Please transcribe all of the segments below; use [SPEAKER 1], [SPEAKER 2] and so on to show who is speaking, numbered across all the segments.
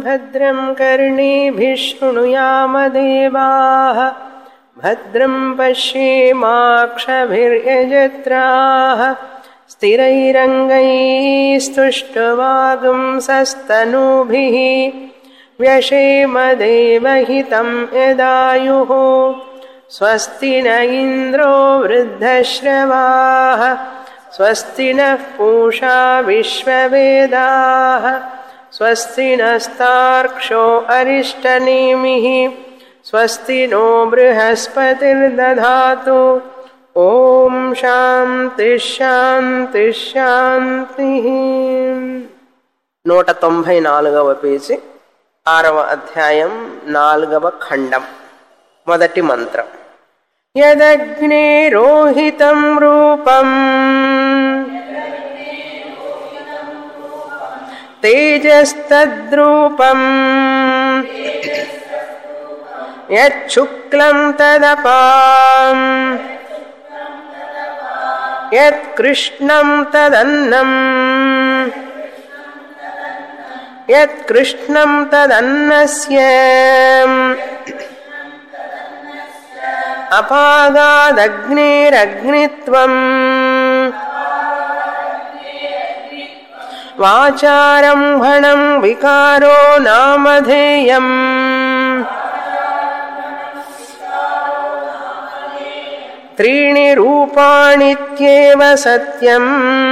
[SPEAKER 1] भद्रं कर्णेभिः शृणुयामदेवाः भद्रं पश्येमाक्षभिर्यजत्राः स्थिरैरङ्गैस्तुष्टवागुंसस्तनूभिः व्यशेमदेवहितं यदायुः स्वस्ति न इन्द्रो वृद्धश्रवाः स्वस्ति नः पूषा विश्ववेदाः स्वस्ति नस्तार्क्ष्यो अरिष्टनेमिः स्वस्ति नो बृहस्पतिर्दधातु ॐ శాంతి శాంతి శాంతి నూట తొంభై నాలుగవ పేజీ ఆరవ అధ్యాయం నాలుగవ ఖండం మొదటి మంత్రం యదగ్నే రోహితం రూపం తేజస్తద్రూపం యచ్చుక్లం తదపాం యత్కృష్ణం తదన్నం యత్కృష్ణం తదన్నస్య అపాగాదగ్నేరగ్నిత్వం వాచారంభణం వికారో నామధేయం त्रीणि रूपाणित्येव सत्यम्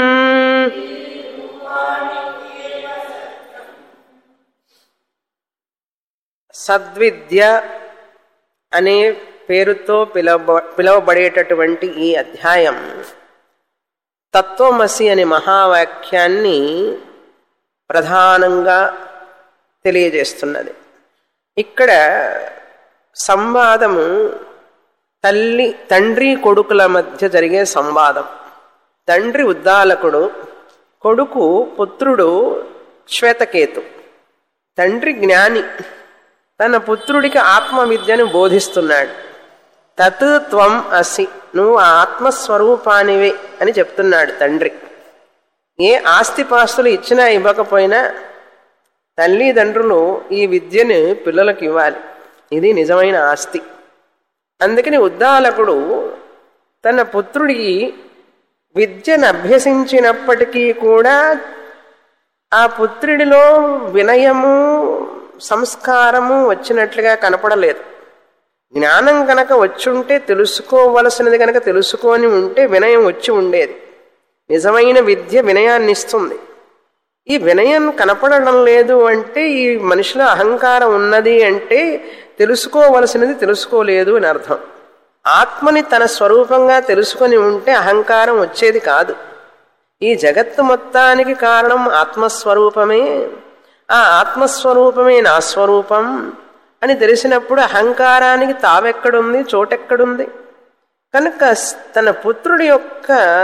[SPEAKER 1] సద్విద్య అనే పేరుతో పిలవ పిలువబడేటటువంటి ఈ అధ్యాయం తత్వమసి అనే మహావాక్యాన్ని ప్రధానంగా తెలియజేస్తున్నది ఇక్కడ సంవాదము తల్లి తండ్రి కొడుకుల మధ్య జరిగే సంవాదం తండ్రి ఉద్దాలకుడు కొడుకు పుత్రుడు శ్వేతకేతు తండ్రి జ్ఞాని తన పుత్రుడికి ఆత్మ విద్యను బోధిస్తున్నాడు తత్ త్వం అసి నువ్వు ఆత్మస్వరూపానివే అని చెప్తున్నాడు తండ్రి ఏ ఆస్తిపాస్తులు ఇచ్చినా ఇవ్వకపోయినా తల్లిదండ్రులు ఈ విద్యను పిల్లలకు ఇవ్వాలి ఇది నిజమైన ఆస్తి అందుకని ఉద్దాలకుడు తన పుత్రుడికి విద్యను అభ్యసించినప్పటికీ కూడా ఆ పుత్రుడిలో వినయము సంస్కారము వచ్చినట్లుగా కనపడలేదు జ్ఞానం కనుక వచ్చుంటే తెలుసుకోవలసినది కనుక తెలుసుకొని ఉంటే వినయం వచ్చి ఉండేది నిజమైన విద్య వినయాన్ని ఇస్తుంది ఈ వినయం కనపడడం లేదు అంటే ఈ మనిషిలో అహంకారం ఉన్నది అంటే తెలుసుకోవలసినది తెలుసుకోలేదు అని అర్థం ఆత్మని తన స్వరూపంగా తెలుసుకొని ఉంటే అహంకారం వచ్చేది కాదు ఈ జగత్తు మొత్తానికి కారణం ఆత్మస్వరూపమే ఆ ఆత్మస్వరూపమే నా స్వరూపం అని తెలిసినప్పుడు అహంకారానికి తావెక్కడుంది చోటెక్కడుంది కనుక తన పుత్రుడి యొక్క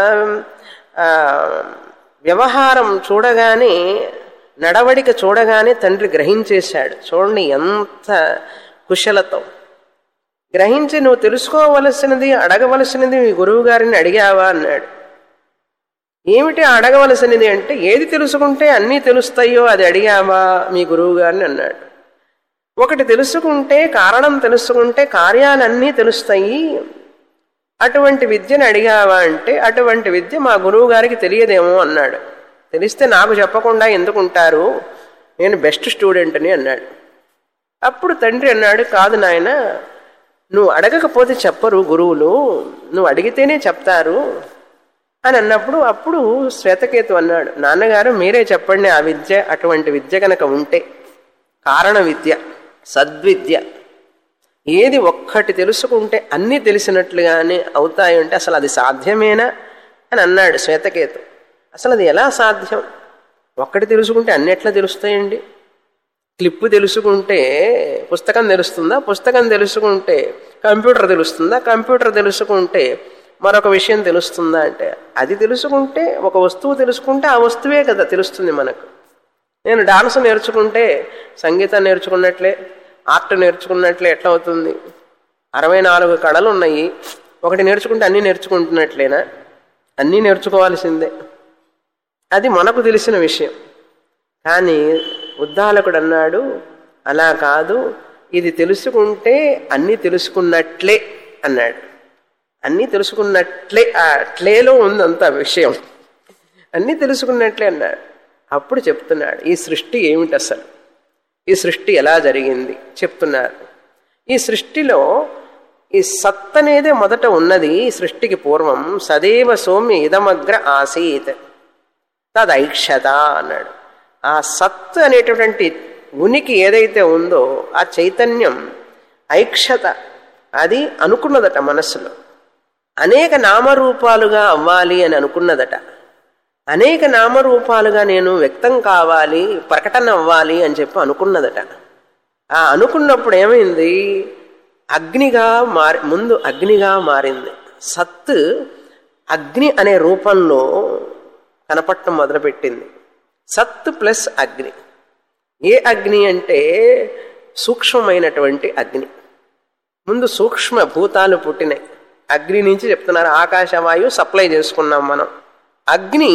[SPEAKER 1] వ్యవహారం చూడగానే నడవడిక చూడగానే తండ్రి గ్రహించేశాడు చూడండి ఎంత కుశలతో గ్రహించి నువ్వు తెలుసుకోవలసినది అడగవలసినది మీ గురువు గారిని అడిగావా అన్నాడు ఏమిటి అడగవలసినది అంటే ఏది తెలుసుకుంటే అన్నీ తెలుస్తాయో అది అడిగావా మీ గురువు గారిని అన్నాడు ఒకటి తెలుసుకుంటే కారణం తెలుసుకుంటే కార్యాలన్నీ తెలుస్తాయి అటువంటి విద్యను అడిగావా అంటే అటువంటి విద్య మా గురువు గారికి తెలియదేమో అన్నాడు తెలిస్తే నాకు చెప్పకుండా ఎందుకుంటారు నేను బెస్ట్ స్టూడెంట్ని అన్నాడు అప్పుడు తండ్రి అన్నాడు కాదు నాయన నువ్వు అడగకపోతే చెప్పరు గురువులు నువ్వు అడిగితేనే చెప్తారు అని అన్నప్పుడు అప్పుడు శ్వేతకేతు అన్నాడు నాన్నగారు మీరే చెప్పండి ఆ విద్య అటువంటి విద్య కనుక ఉంటే కారణ విద్య సద్విద్య ఏది ఒక్కటి తెలుసుకుంటే అన్నీ తెలిసినట్లుగానే అవుతాయి అంటే అసలు అది సాధ్యమేనా అని అన్నాడు శ్వేతకేతు అసలు అది ఎలా సాధ్యం ఒక్కటి తెలుసుకుంటే అన్ని ఎట్లా తెలుస్తాయండి క్లిప్పు తెలుసుకుంటే పుస్తకం తెలుస్తుందా పుస్తకం తెలుసుకుంటే కంప్యూటర్ తెలుస్తుందా కంప్యూటర్ తెలుసుకుంటే మరొక విషయం తెలుస్తుందా అంటే అది తెలుసుకుంటే ఒక వస్తువు తెలుసుకుంటే ఆ వస్తువే కదా తెలుస్తుంది మనకు నేను డాన్స్ నేర్చుకుంటే సంగీతం నేర్చుకున్నట్లే ఆర్ట్ నేర్చుకున్నట్లే ఎట్లా అవుతుంది అరవై నాలుగు కళలు ఉన్నాయి ఒకటి నేర్చుకుంటే అన్నీ నేర్చుకుంటున్నట్లేనా అన్నీ నేర్చుకోవాల్సిందే అది మనకు తెలిసిన విషయం కానీ ఉద్దాలకుడు అన్నాడు అలా కాదు ఇది తెలుసుకుంటే అన్నీ తెలుసుకున్నట్లే అన్నాడు అన్నీ తెలుసుకున్నట్లే ఆ ట్లేలో ఉంది అంత విషయం అన్నీ తెలుసుకున్నట్లే అన్నాడు అప్పుడు చెప్తున్నాడు ఈ సృష్టి ఏమిటి అసలు ఈ సృష్టి ఎలా జరిగింది చెప్తున్నారు ఈ సృష్టిలో ఈ సత్ అనేదే మొదట ఉన్నది ఈ సృష్టికి పూర్వం సదేవ సౌమ్య ఇదమగ్ర ఆసీత్ తదైక్షత అన్నాడు ఆ సత్ అనేటటువంటి ఉనికి ఏదైతే ఉందో ఆ చైతన్యం ఐక్షత అది అనుకున్నదట మనస్సులో అనేక నామరూపాలుగా అవ్వాలి అని అనుకున్నదట అనేక నామరూపాలుగా నేను వ్యక్తం కావాలి ప్రకటన అవ్వాలి అని చెప్పి అనుకున్నదట ఆ అనుకున్నప్పుడు ఏమైంది అగ్నిగా మారి ముందు అగ్నిగా మారింది సత్ అగ్ని అనే రూపంలో కనపడటం మొదలుపెట్టింది సత్ ప్లస్ అగ్ని ఏ అగ్ని అంటే సూక్ష్మమైనటువంటి అగ్ని ముందు సూక్ష్మ భూతాలు పుట్టినాయి అగ్ని నుంచి చెప్తున్నారు ఆకాశవాయు సప్లై చేసుకున్నాం మనం అగ్ని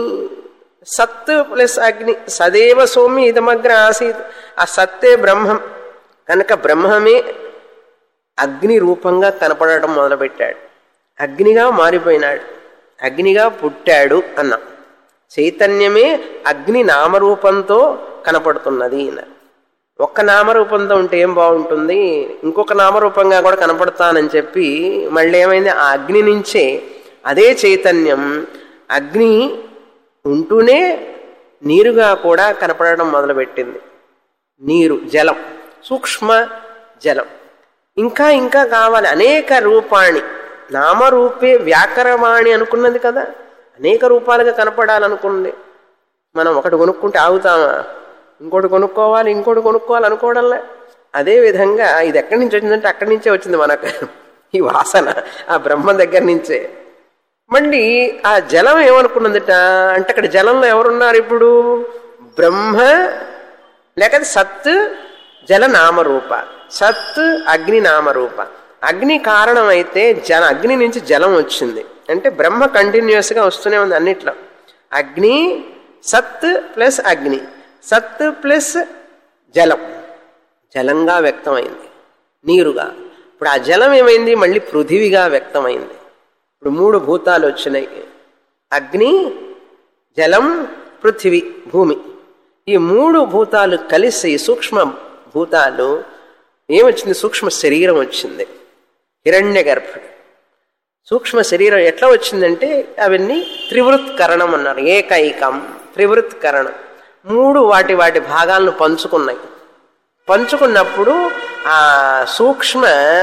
[SPEAKER 1] సత్ ప్లస్ అగ్ని సదేవ సోమి ఇదమగ్ర ఆసీత్ ఆ సత్తే బ్రహ్మం కనుక బ్రహ్మమే అగ్ని రూపంగా కనపడటం మొదలుపెట్టాడు అగ్నిగా మారిపోయినాడు అగ్నిగా పుట్టాడు అన్న చైతన్యమే అగ్ని నామరూపంతో కనపడుతున్నది అన్నారు ఒక్క నామరూపంతో ఉంటే ఏం బాగుంటుంది ఇంకొక నామరూపంగా కూడా కనపడతానని చెప్పి మళ్ళీ ఏమైంది ఆ అగ్ని నుంచే అదే చైతన్యం అగ్ని ఉంటూనే నీరుగా కూడా కనపడడం మొదలుపెట్టింది నీరు జలం సూక్ష్మ జలం ఇంకా ఇంకా కావాలి అనేక రూపాణి నామరూపే వ్యాకరవాణి అనుకున్నది కదా అనేక రూపాలుగా కనపడాలనుకుంది మనం ఒకటి కొనుక్కుంటే ఆగుతామా ఇంకోటి కొనుక్కోవాలి ఇంకోటి కొనుక్కోవాలి అనుకోవడంలే అదే విధంగా ఇది ఎక్కడి నుంచి వచ్చిందంటే అక్కడి నుంచే వచ్చింది మనకు ఈ వాసన ఆ బ్రహ్మ దగ్గర నుంచే మళ్ళీ ఆ జలం ఏమనుకున్నదిట అంటే అక్కడ జలంలో ఎవరున్నారు ఇప్పుడు బ్రహ్మ లేకపోతే సత్ జల నామరూప సత్ అగ్ని నామరూప అగ్ని కారణం అయితే జల అగ్ని నుంచి జలం వచ్చింది అంటే బ్రహ్మ కంటిన్యూస్గా వస్తూనే ఉంది అన్నిట్లో అగ్ని సత్ ప్లస్ అగ్ని సత్ ప్లస్ జలం జలంగా వ్యక్తమైంది నీరుగా ఇప్పుడు ఆ జలం ఏమైంది మళ్ళీ పృథివిగా వ్యక్తమైంది ఇప్పుడు మూడు భూతాలు వచ్చినాయి అగ్ని జలం పృథివీ భూమి ఈ మూడు భూతాలు కలిసి సూక్ష్మ భూతాలు ఏమొచ్చింది సూక్ష్మ శరీరం వచ్చింది హిరణ్య గర్భుడు సూక్ష్మ శరీరం ఎట్లా వచ్చిందంటే అవన్నీ త్రివృత్కరణం అన్నారు ఏకైకం త్రివృత్కరణం మూడు వాటి వాటి భాగాలను పంచుకున్నాయి పంచుకున్నప్పుడు ఆ సూక్ష్మ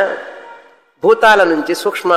[SPEAKER 1] భూతాల నుంచి సూక్ష్మ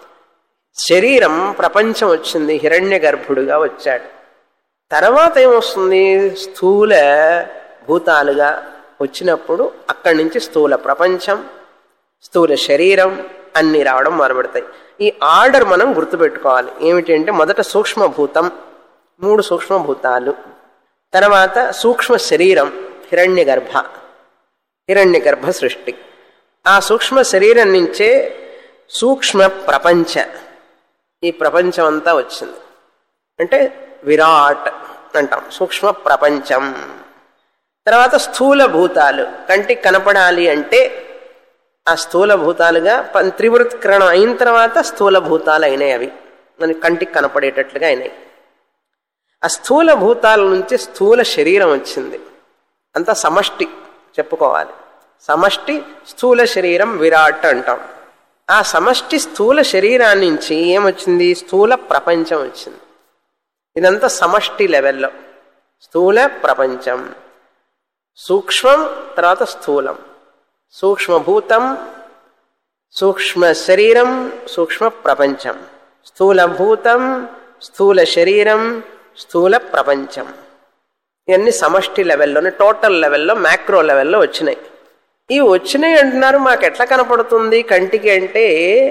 [SPEAKER 1] శరీరం ప్రపంచం వచ్చింది హిరణ్య గర్భుడుగా వచ్చాడు తర్వాత ఏమొస్తుంది స్థూల భూతాలుగా వచ్చినప్పుడు అక్కడి నుంచి స్థూల ప్రపంచం స్థూల శరీరం అన్నీ రావడం మొదలుపెడతాయి ఈ ఆర్డర్ మనం గుర్తుపెట్టుకోవాలి ఏమిటంటే మొదట సూక్ష్మభూతం మూడు సూక్ష్మభూతాలు తర్వాత సూక్ష్మ శరీరం హిరణ్య గర్భ హిరణ్య గర్భ సృష్టి ఆ సూక్ష్మ శరీరం నుంచే సూక్ష్మ ప్రపంచ ఈ ప్రపంచం అంతా వచ్చింది అంటే విరాట్ అంటాం సూక్ష్మ ప్రపంచం తర్వాత స్థూల భూతాలు కంటికి కనపడాలి అంటే ఆ స్థూల భూతాలుగా పం- త్రివృత్కరణం అయిన తర్వాత స్థూల భూతాలు అయినాయి అవి మనకి కంటికి కనపడేటట్లుగా అయినాయి ఆ స్థూల భూతాల నుంచి స్థూల శరీరం వచ్చింది అంతా సమష్టి చెప్పుకోవాలి సమష్టి స్థూల శరీరం విరాట్ అంటాం ఆ సమష్టి స్థూల శరీరాన్ని నుంచి ఏమొచ్చింది స్థూల ప్రపంచం వచ్చింది ఇదంతా సమష్టి లెవెల్లో స్థూల ప్రపంచం సూక్ష్మం తర్వాత స్థూలం సూక్ష్మభూతం సూక్ష్మ శరీరం సూక్ష్మ ప్రపంచం స్థూలభూతం స్థూల శరీరం స్థూల ప్రపంచం ఇవన్నీ సమష్టి లెవెల్లోనే టోటల్ లెవెల్లో మ్యాక్రో లెవెల్లో వచ్చినాయి ఇవి వచ్చినాయి అంటున్నారు మాకు ఎట్లా కనపడుతుంది కంటికి అంటే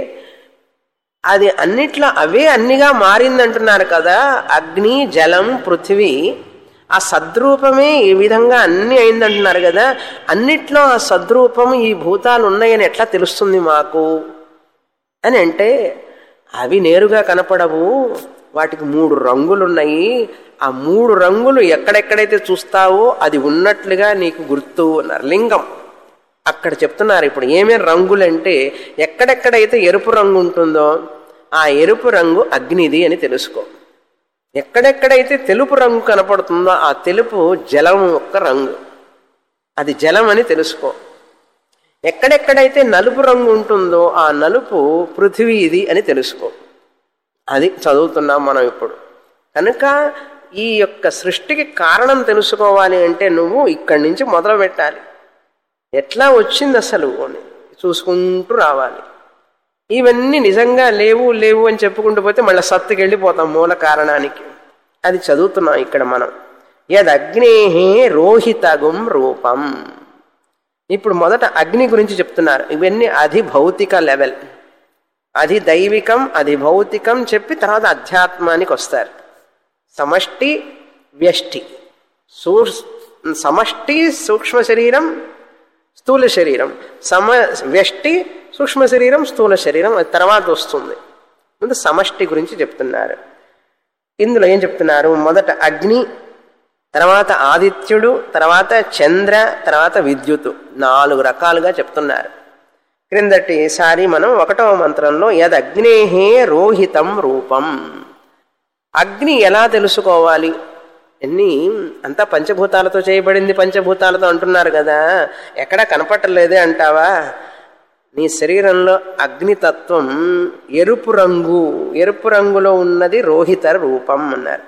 [SPEAKER 1] అది అన్నిట్లో అవే అన్నిగా మారిందంటున్నారు కదా అగ్ని జలం పృథివీ ఆ సద్రూపమే ఈ విధంగా అన్ని అయిందంటున్నారు కదా అన్నిట్లో ఆ సద్రూపం ఈ భూతాలు ఉన్నాయని ఎట్లా తెలుస్తుంది మాకు అని అంటే అవి నేరుగా కనపడవు వాటికి మూడు రంగులు ఉన్నాయి ఆ మూడు రంగులు ఎక్కడెక్కడైతే చూస్తావో అది ఉన్నట్లుగా నీకు గుర్తు అన్నారు లింగం అక్కడ చెప్తున్నారు ఇప్పుడు ఏమేమి రంగులంటే ఎక్కడెక్కడైతే ఎరుపు రంగు ఉంటుందో ఆ ఎరుపు రంగు అగ్నిది అని తెలుసుకో ఎక్కడెక్కడైతే తెలుపు రంగు కనపడుతుందో ఆ తెలుపు జలం యొక్క రంగు అది జలం అని తెలుసుకో ఎక్కడెక్కడైతే నలుపు రంగు ఉంటుందో ఆ నలుపు పృథివీ ఇది అని తెలుసుకో అది చదువుతున్నాం మనం ఇప్పుడు కనుక ఈ యొక్క సృష్టికి కారణం తెలుసుకోవాలి అంటే నువ్వు ఇక్కడి నుంచి మొదలు పెట్టాలి ఎట్లా వచ్చింది అసలు అని చూసుకుంటూ రావాలి ఇవన్నీ నిజంగా లేవు లేవు అని చెప్పుకుంటూ పోతే మళ్ళీ సత్తుకి వెళ్ళిపోతాం మూల కారణానికి అది చదువుతున్నాం ఇక్కడ మనం యదగ్నేహే రోహితగుం రూపం ఇప్పుడు మొదట అగ్ని గురించి చెప్తున్నారు ఇవన్నీ అధి భౌతిక లెవెల్ అది దైవికం అది భౌతికం చెప్పి తర్వాత అధ్యాత్మానికి వస్తారు సమష్టి వ్యష్టి సూ సమష్టి సూక్ష్మ శరీరం స్థూల శరీరం సమ వ్యష్టి సూక్ష్మ శరీరం స్థూల శరీరం అది తర్వాత వస్తుంది ముందు సమష్టి గురించి చెప్తున్నారు ఇందులో ఏం చెప్తున్నారు మొదట అగ్ని తర్వాత ఆదిత్యుడు తర్వాత చంద్ర తర్వాత విద్యుత్ నాలుగు రకాలుగా చెప్తున్నారు క్రిందటి సారి మనం ఒకటవ మంత్రంలో యదగ్నేహే రోహితం రూపం అగ్ని ఎలా తెలుసుకోవాలి ఎన్ని అంతా పంచభూతాలతో చేయబడింది పంచభూతాలతో అంటున్నారు కదా ఎక్కడా కనపట్టలేదే అంటావా నీ శరీరంలో అగ్నితత్వం ఎరుపు రంగు ఎరుపు రంగులో ఉన్నది రోహిత రూపం అన్నారు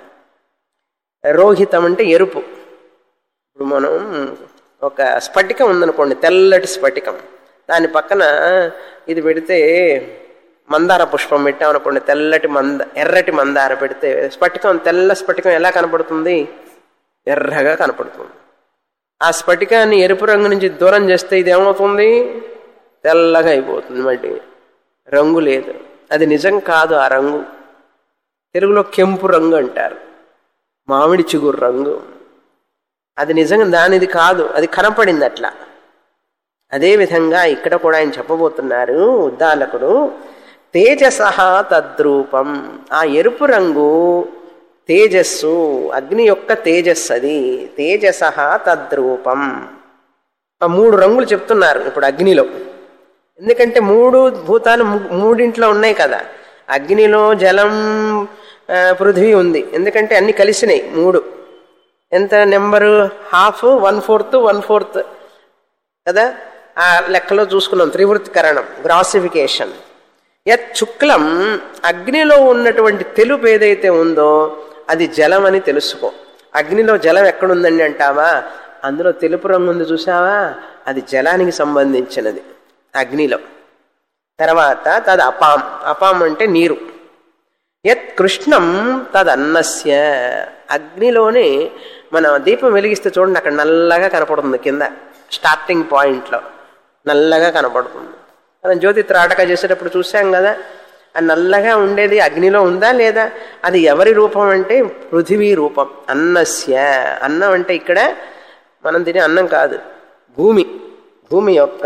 [SPEAKER 1] రోహితం అంటే ఎరుపు ఇప్పుడు మనం ఒక స్ఫటికం ఉందనుకోండి తెల్లటి స్ఫటికం దాని పక్కన ఇది పెడితే మందార పుష్పం పెట్టామనుకోండి తెల్లటి మంద ఎర్రటి మందార పెడితే స్ఫటికం తెల్ల స్ఫటికం ఎలా కనపడుతుంది ఎర్రగా కనపడుతుంది ఆ స్ఫటికాన్ని ఎరుపు రంగు నుంచి దూరం చేస్తే ఇది ఏమవుతుంది తెల్లగా అయిపోతుంది మళ్ళీ రంగు లేదు అది నిజం కాదు ఆ రంగు తెలుగులో కెంపు రంగు అంటారు మామిడి చిగురు రంగు అది నిజంగా దానిది కాదు అది కనపడింది అట్లా అదేవిధంగా ఇక్కడ కూడా ఆయన చెప్పబోతున్నారు ఉద్దాలకుడు తేజస తద్రూపం ఆ ఎరుపు రంగు తేజస్సు అగ్ని యొక్క తేజస్సు అది తేజస తద్రూపం ఆ మూడు రంగులు చెప్తున్నారు ఇప్పుడు అగ్నిలో ఎందుకంటే మూడు భూతాలు మూడింట్లో ఉన్నాయి కదా అగ్నిలో జలం పృథ్వీ ఉంది ఎందుకంటే అన్ని కలిసినాయి మూడు ఎంత number half one fourth one fourth కదా ఆ లెక్కలో చూసుకున్నాం త్రివృత్తికరణం గ్రాసిఫికేషన్ యత్ శుక్లం అగ్నిలో ఉన్నటువంటి తెలుపు ఏదైతే ఉందో అది జలం అని తెలుసుకో అగ్నిలో జలం ఎక్కడుందండి అంటావా అందులో తెలుపు రంగు ఉంది చూసావా అది జలానికి సంబంధించినది అగ్నిలో తర్వాత తద్ అపాం అపాం అంటే నీరు యత్ కృష్ణం తదన్నస్య అగ్నిలోనే మన దీపం వెలిగిస్తే చూడండి అక్కడ నల్లగా కనపడుతుంది కింద స్టార్టింగ్ పాయింట్లో నల్లగా కనపడుతుంది మనం జ్యోతి త్రాటక చేసేటప్పుడు చూసాం కదా ఆ నల్లగా ఉండేది అగ్నిలో ఉందా లేదా అది ఎవరి రూపం అంటే పృథివీ రూపం అన్నస్య అన్నం అంటే ఇక్కడ మనం తినే అన్నం కాదు భూమి భూమి యొక్క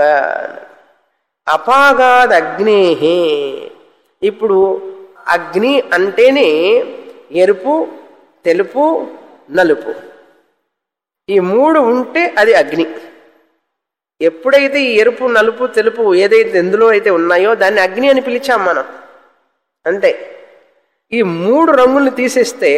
[SPEAKER 1] అపాగాద్ అగ్నేహే ఇప్పుడు అగ్ని అంటేనే ఎరుపు తెలుపు నలుపు ఈ మూడు ఉంటే అది అగ్ని ఎప్పుడైతే ఈ ఎరుపు నలుపు తెలుపు ఏదైతే ఎందులో అయితే ఉన్నాయో దాన్ని అగ్ని అని పిలిచాం మనం అంతే ఈ మూడు రంగుల్ని తీసేస్తే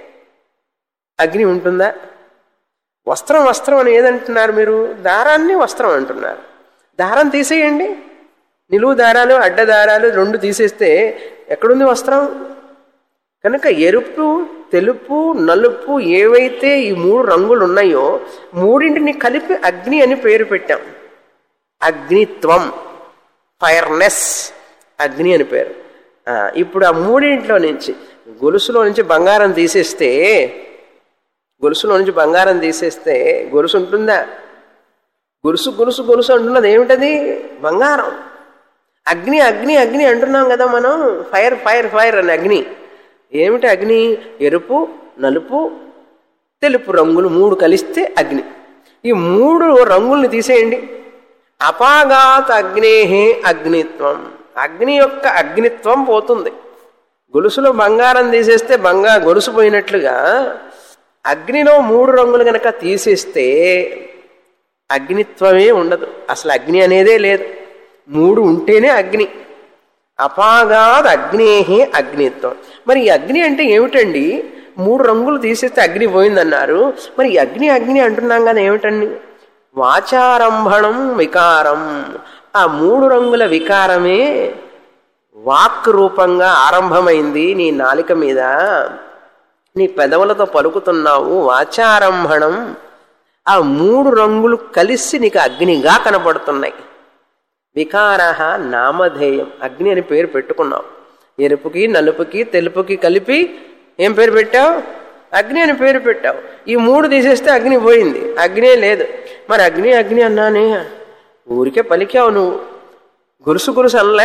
[SPEAKER 1] అగ్ని ఉంటుందా వస్త్రం వస్త్రం అని ఏదంటున్నారు మీరు దారాన్ని వస్త్రం అంటున్నారు దారం తీసేయండి నిలువు దారాలు అడ్డ దారాలు రెండు తీసేస్తే ఎక్కడుంది వస్త్రం కనుక ఎరుపు తెలుపు నలుపు ఏవైతే ఈ మూడు రంగులు ఉన్నాయో మూడింటిని కలిపి అగ్ని అని పేరు పెట్టాం అగ్నిత్వం ఫైర్నెస్ అగ్ని అని పేరు ఇప్పుడు ఆ మూడింట్లో నుంచి గొలుసులో నుంచి బంగారం తీసేస్తే గొలుసులో నుంచి బంగారం తీసేస్తే గొలుసు ఉంటుందా గొలుసు గొలుసు గొలుసు అంటున్నది ఏమిటది బంగారం అగ్ని అగ్ని అగ్ని అంటున్నాం కదా మనం ఫైర్ ఫైర్ ఫైర్ అని అగ్ని ఏమిటి అగ్ని ఎరుపు నలుపు తెలుపు రంగులు మూడు కలిస్తే అగ్ని ఈ మూడు రంగుల్ని తీసేయండి అపాగాత్ అగ్నేహే అగ్నిత్వం అగ్ని యొక్క అగ్నిత్వం పోతుంది గొలుసులో బంగారం తీసేస్తే బంగా గొలుసు పోయినట్లుగా అగ్నిలో మూడు రంగులు గనక తీసేస్తే అగ్నిత్వమే ఉండదు అసలు అగ్ని అనేదే లేదు మూడు ఉంటేనే అగ్ని అపాగాద్ అగ్నేహే అగ్నిత్వం మరి ఈ అగ్ని అంటే ఏమిటండి మూడు రంగులు తీసేస్తే అగ్ని పోయిందన్నారు మరి ఈ అగ్ని అగ్ని అంటున్నాం కదా ఏమిటండి వాచారంభణం వికారం ఆ మూడు రంగుల వికారమే వాక్ రూపంగా ఆరంభమైంది నీ నాలిక మీద నీ పెదవులతో పలుకుతున్నావు వాచారంభణం ఆ మూడు రంగులు కలిసి నీకు అగ్నిగా కనపడుతున్నాయి వికార నామధేయం అగ్ని అని పేరు పెట్టుకున్నావు ఎరుపుకి నలుపుకి తెలుపుకి కలిపి ఏం పేరు పెట్టావు అగ్ని అని పేరు పెట్టావు ఈ మూడు తీసేస్తే అగ్ని పోయింది అగ్నే లేదు మరి అగ్ని అగ్ని అన్నానే ఊరికే పలికావు నువ్వు గొలుసు గొలుసు అనలే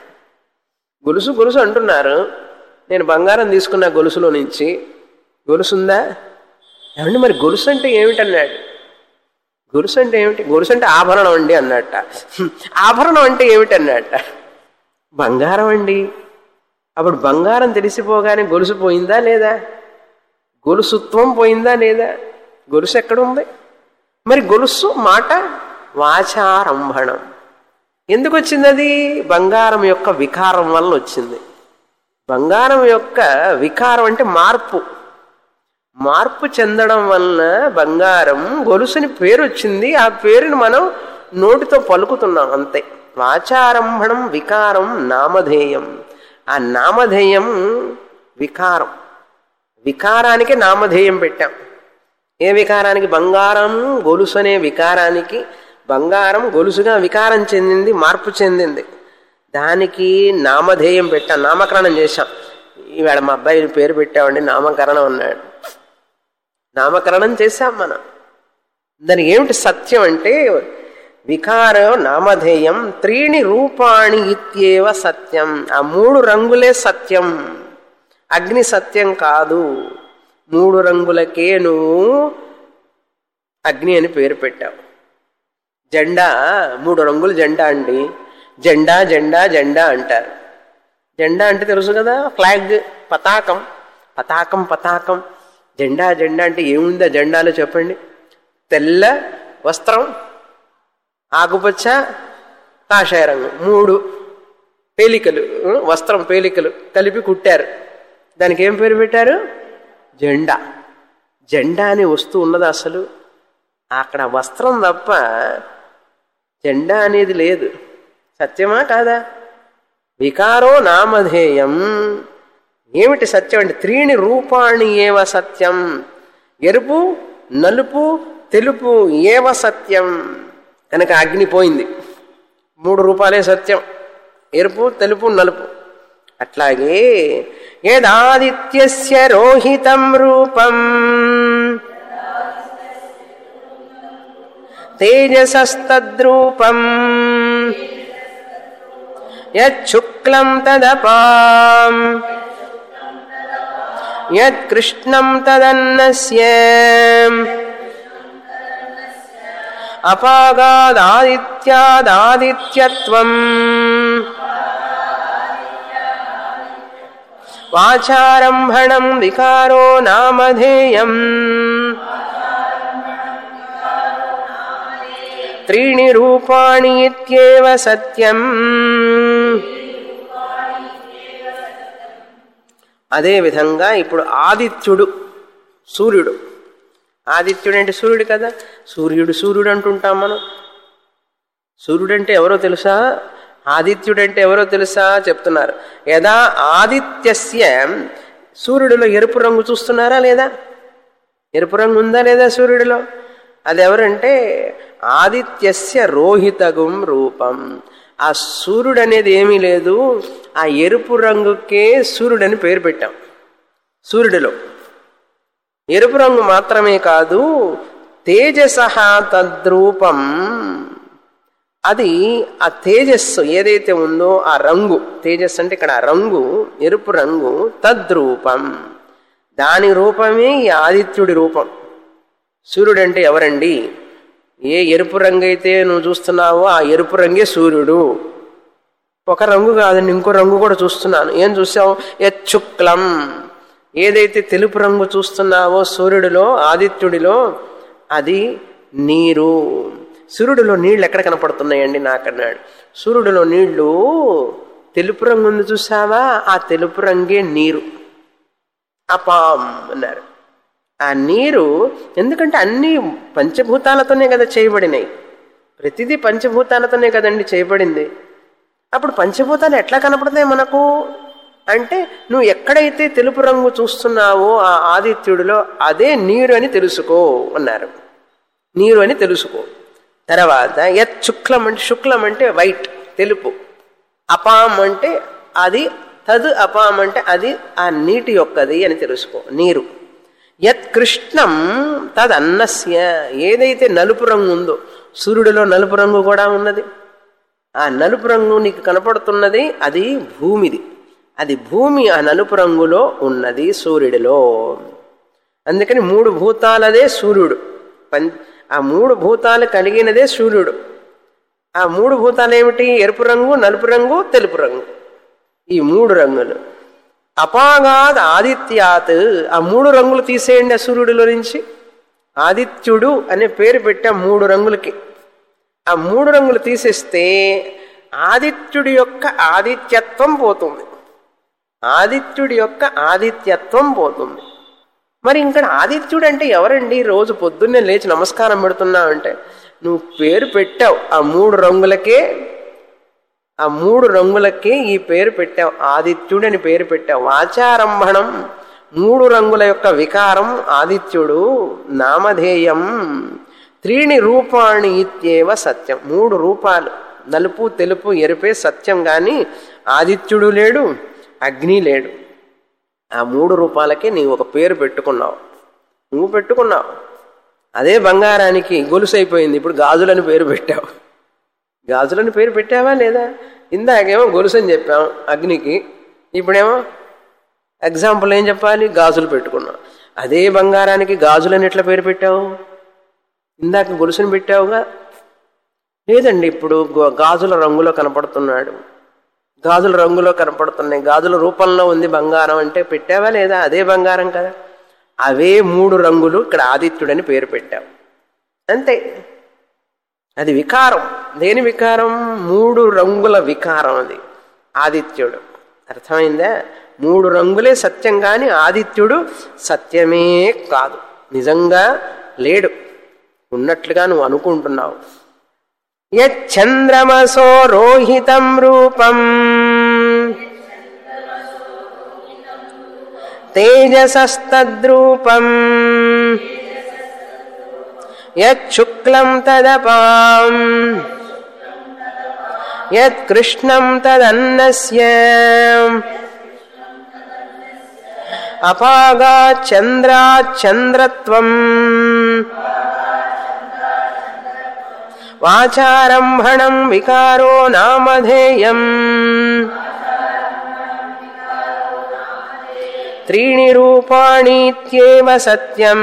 [SPEAKER 1] గొలుసు గొలుసు అంటున్నారు నేను బంగారం తీసుకున్న గొలుసులో నుంచి గొలుసుందా ఏమండి మరి గొలుసు అంటే ఏమిటన్నాడు గొలుసు అంటే ఏమిటి గొలుసు అంటే ఆభరణం అండి అన్నట్ట ఆభరణం అంటే ఏమిటి అన్నట్ట బంగారం అండి అప్పుడు బంగారం తెలిసిపోగానే గొలుసు పోయిందా లేదా గొలుసుత్వం పోయిందా లేదా గొలుసు ఎక్కడుంది మరి గొలుసు మాట వాచారంభణం ఎందుకు వచ్చింది అది బంగారం యొక్క వికారం వల్ల వచ్చింది బంగారం యొక్క వికారం అంటే మార్పు మార్పు చెందడం వలన బంగారం గొలుసుని పేరు వచ్చింది ఆ పేరుని మనం నోటితో పలుకుతున్నాం అంతే వాచారంభణం వికారం నామధేయం ఆ నామధేయం వికారం వికారానికి నామధేయం పెట్టాం ఏ వికారానికి బంగారం గొలుసు అనే వికారానికి బంగారం గొలుసుగా వికారం చెందింది మార్పు చెందింది దానికి నామధేయం పెట్టాం నామకరణం చేశాం ఈవేళ మా అబ్బాయి పేరు పెట్టామండి నామకరణం అన్నాడు నామకరణం చేశాం మనం దానికి ఏమిటి సత్యం అంటే వికార నామధేయం త్రీణి రూపాణి ఇత్యేవ సత్యం ఆ మూడు రంగులే సత్యం అగ్ని సత్యం కాదు మూడు రంగులకే నువ్వు అగ్ని అని పేరు పెట్టావు జెండా మూడు రంగుల జెండా అండి జెండా జెండా జెండా అంటారు జెండా అంటే తెలుసు కదా ఫ్లాగ్ పతాకం పతాకం పతాకం జెండా జెండా అంటే ఏముందా జెండాలో చెప్పండి తెల్ల వస్త్రం ఆకుపచ్చ కాషాయ రంగు మూడు పేలికలు ఉం, వస్త్రం పేలికలు కలిపి కుట్టారు దానికి ఏం పేరు పెట్టారు జెండా జెండా అనే వస్తువు ఉన్నది అసలు అక్కడ వస్త్రం తప్ప జెండా అనేది లేదు సత్యమా కాదా వికారో నామధేయం ఏమిటి సత్యం అంటే త్రీణి రూపాణి ఏవ సత్యం ఎరుపు నలుపు తెలుపు ఏవ సత్యం కనుక అగ్ని పోయింది మూడు రూపాలే సత్యం ఎరుపు తెలుపు నలుపు అట్లాగే యదాదిత్యస్య రోహితం రూపం తేజసస్తద్రూపం యచ్చుక్లం తదపాం యత్కృష్ణం తదన్నస్య అపాగాదాదిత్యాదాదిత్యత్వం వాచారంభణం వికారో నామధేయం త్రీణి రూపాణి ఇత్యేవ సత్యం అదే విధంగా ఇప్పుడు ఆదిత్యుడు సూర్యుడు ఆదిత్యుడు అంటే సూర్యుడు కదా సూర్యుడు సూర్యుడు అంటుంటాం మనం సూర్యుడు అంటే ఎవరో తెలుసా ఆదిత్యుడు అంటే ఎవరో తెలుసా చెప్తున్నారు యదా ఆదిత్యస్య సూర్యుడిలో ఎరుపు రంగు చూస్తున్నారా లేదా ఎరుపు రంగు ఉందా లేదా సూర్యుడిలో అది ఎవరంటే ఆదిత్యస్య రోహితగుం రూపం ఆ సూర్యుడు అనేది ఏమీ లేదు ఆ ఎరుపు రంగుకే సూర్యుడని పేరు పెట్టాం సూర్యుడిలో ఎరుపు రంగు మాత్రమే కాదు తేజస తద్రూపం అది ఆ తేజస్సు ఏదైతే ఉందో ఆ రంగు తేజస్సు అంటే ఇక్కడ ఆ రంగు ఎరుపు రంగు తద్రూపం దాని రూపమే ఈ ఆదిత్యుడి రూపం సూర్యుడు అంటే ఎవరండి ఏ ఎరుపు రంగు అయితే నువ్వు చూస్తున్నావో ఆ ఎరుపు రంగే సూర్యుడు ఒక రంగు కాదండి ఇంకో రంగు కూడా చూస్తున్నాను ఏం చూసావు యచ్చుక్లం ఏదైతే తెలుపు రంగు చూస్తున్నావో సూర్యుడిలో ఆదిత్యుడిలో అది నీరు సూర్యుడిలో నీళ్లు ఎక్కడ కనపడుతున్నాయండి నాకన్నాడు సూర్యుడిలో నీళ్లు తెలుపు రంగు ఉంది చూసావా ఆ తెలుపు రంగే నీరు అపాం అన్నారు ఆ నీరు ఎందుకంటే అన్ని పంచభూతాలతోనే కదా చేయబడినాయి ప్రతిదీ పంచభూతాలతోనే కదండి చేయబడింది అప్పుడు పంచభూతాలు ఎట్లా కనపడతాయి మనకు అంటే నువ్వు ఎక్కడైతే తెలుపు రంగు చూస్తున్నావో ఆ ఆదిత్యుడిలో అదే నీరు అని తెలుసుకో అన్నారు నీరు అని తెలుసుకో తర్వాత యత్ శుక్లం అంటే శుక్లం అంటే వైట్ తెలుపు అపాం అంటే అది తద్ అపాం అంటే అది ఆ నీటి యొక్కది అని తెలుసుకో నీరు యత్ కృష్ణం తద్ అన్నస్య ఏదైతే నలుపు రంగు ఉందో సూర్యుడిలో నలుపు రంగు కూడా ఉన్నది ఆ నలుపు రంగు నీకు కనపడుతున్నది అది భూమిది అది భూమి ఆ నలుపు రంగులో ఉన్నది సూర్యుడిలో అందుకని మూడు భూతాలదే సూర్యుడు పం ఆ మూడు భూతాలు కలిగినదే సూర్యుడు ఆ మూడు భూతాలు ఏమిటి ఎరుపు రంగు నలుపు రంగు తెలుపు రంగు ఈ మూడు రంగులు అపాగాద్ ఆదిత్యాత్ ఆ మూడు రంగులు తీసేయండి ఆ సూర్యుడిలో నుంచి ఆదిత్యుడు అనే పేరు పెట్టా మూడు రంగులకి ఆ మూడు రంగులు తీసేస్తే ఆదిత్యుడి యొక్క ఆదిత్యత్వం పోతుంది ఆదిత్యుడి యొక్క ఆదిత్యత్వం పోతుంది మరి ఇక్కడ ఆదిత్యుడు అంటే ఎవరండి రోజు పొద్దున్నే లేచి నమస్కారం పెడుతున్నావు అంటే నువ్వు పేరు పెట్టావు ఆ మూడు రంగులకే ఆ మూడు రంగులకే ఈ పేరు పెట్టావు ఆదిత్యుడు అని పేరు పెట్టావు వాచారంభణం మూడు రంగుల యొక్క వికారం ఆదిత్యుడు నామధేయం త్రీణి రూపాణి ఇత్యేవ సత్యం మూడు రూపాలు నలుపు తెలుపు ఎరుపే సత్యం కానీ ఆదిత్యుడు లేడు అగ్ని లేడు ఆ మూడు రూపాలకే నీవు ఒక పేరు పెట్టుకున్నావు నువ్వు పెట్టుకున్నావు అదే బంగారానికి గొలుసైపోయింది ఇప్పుడు గాజులని పేరు పెట్టావు గాజులని పేరు పెట్టావా లేదా ఇందాకేమో గొలుసు అని చెప్పాం అగ్నికి ఇప్పుడేమో ఎగ్జాంపుల్ ఏం చెప్పాలి గాజులు పెట్టుకున్నాం అదే బంగారానికి గాజులని ఎట్లా పేరు పెట్టావు ఇందాక గొలుసుని పెట్టావుగా లేదండి ఇప్పుడు గో- గాజుల రంగులో కనపడుతున్నాడు గాజుల రంగులో కనపడుతున్నాయి గాజుల రూపంలో ఉంది బంగారం అంటే పెట్టావా లేదా అదే బంగారం కదా అవే మూడు రంగులు ఇక్కడ ఆదిత్యుడని పేరు పెట్టావు అంతే అది వికారం దేని వికారం మూడు రంగుల వికారం అది ఆదిత్యుడు అర్థమైందా మూడు రంగులే సత్యం కాని ఆదిత్యుడు సత్యమే కాదు నిజంగా లేడు ఉన్నట్లుగా నువ్వు అనుకుంటున్నావు యచ్చంద్రమసో రోహితం రూపం తేజసస్తద్రూపం యచ్చుక్లం తదపాం యత్కృష్ణం తదన్నస్య అపాగా చంద్రాచంద్రత్వం వాచారంభణం వికారో నామధేయం త్రీణి రూపాణీత్యేవ సత్యం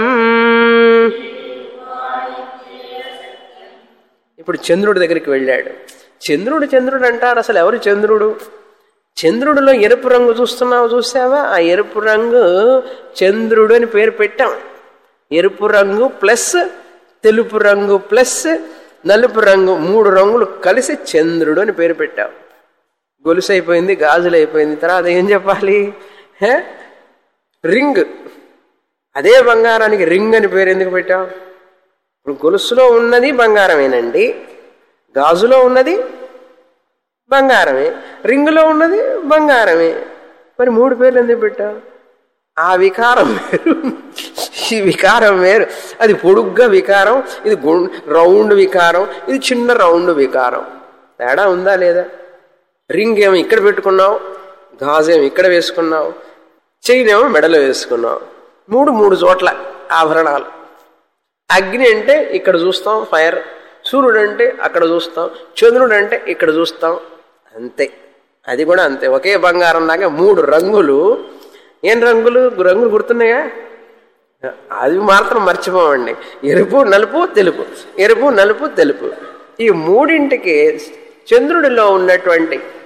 [SPEAKER 1] ఇప్పుడు చంద్రుడి దగ్గరికి వెళ్ళాడు చంద్రుడు చంద్రుడు అంటారు అసలు ఎవరు చంద్రుడు చంద్రుడిలో ఎరుపు రంగు చూస్తున్నావు చూసావా ఆ ఎరుపు రంగు చంద్రుడు అని పేరు పెట్టాం ఎరుపు రంగు ప్లస్ తెలుపు రంగు ప్లస్ నలుపు రంగు మూడు రంగులు కలిసి చంద్రుడు అని పేరు పెట్టావు గొలుసు అయిపోయింది గాజులు అయిపోయింది తర్వాత ఏం చెప్పాలి హే? రింగ్ అదే బంగారానికి రింగ్ అని పేరు ఎందుకు పెట్టావు ఇప్పుడు గొలుసులో ఉన్నది బంగారమేనండి గాజులో ఉన్నది బంగారమే రింగులో ఉన్నది బంగారమే మరి మూడు పేర్లు ఎందుకు పెట్టావు ఆ వికారం వేరు ఈ వికారం వేరు అది పొడుగ్గా వికారం ఇది గు- రౌండ్ వికారం ఇది చిన్న రౌండ్ వికారం తేడా ఉందా లేదా రింగ్ ఏమో ఇక్కడ పెట్టుకున్నావు గాజు ఏమో ఇక్కడ వేసుకున్నావు చైన్ ఏమో మెడలో వేసుకున్నావు మూడు మూడు చోట్ల ఆభరణాలు అగ్ని అంటే ఇక్కడ చూస్తాం ఫైర్ సూర్యుడు అంటే అక్కడ చూస్తాం చంద్రుడు అంటే ఇక్కడ చూస్తాం అంతే అది కూడా అంతే ఒకే బంగారం లాగా మూడు రంగులు ఏం రంగులు రంగులు గుర్తున్నాయా అది మాత్రం మర్చిపోవండి ఎరుపు నలుపు తెలుపు ఎరుపు నలుపు తెలుపు ఈ మూడింటికి చంద్రుడిలో ఉన్నటువంటి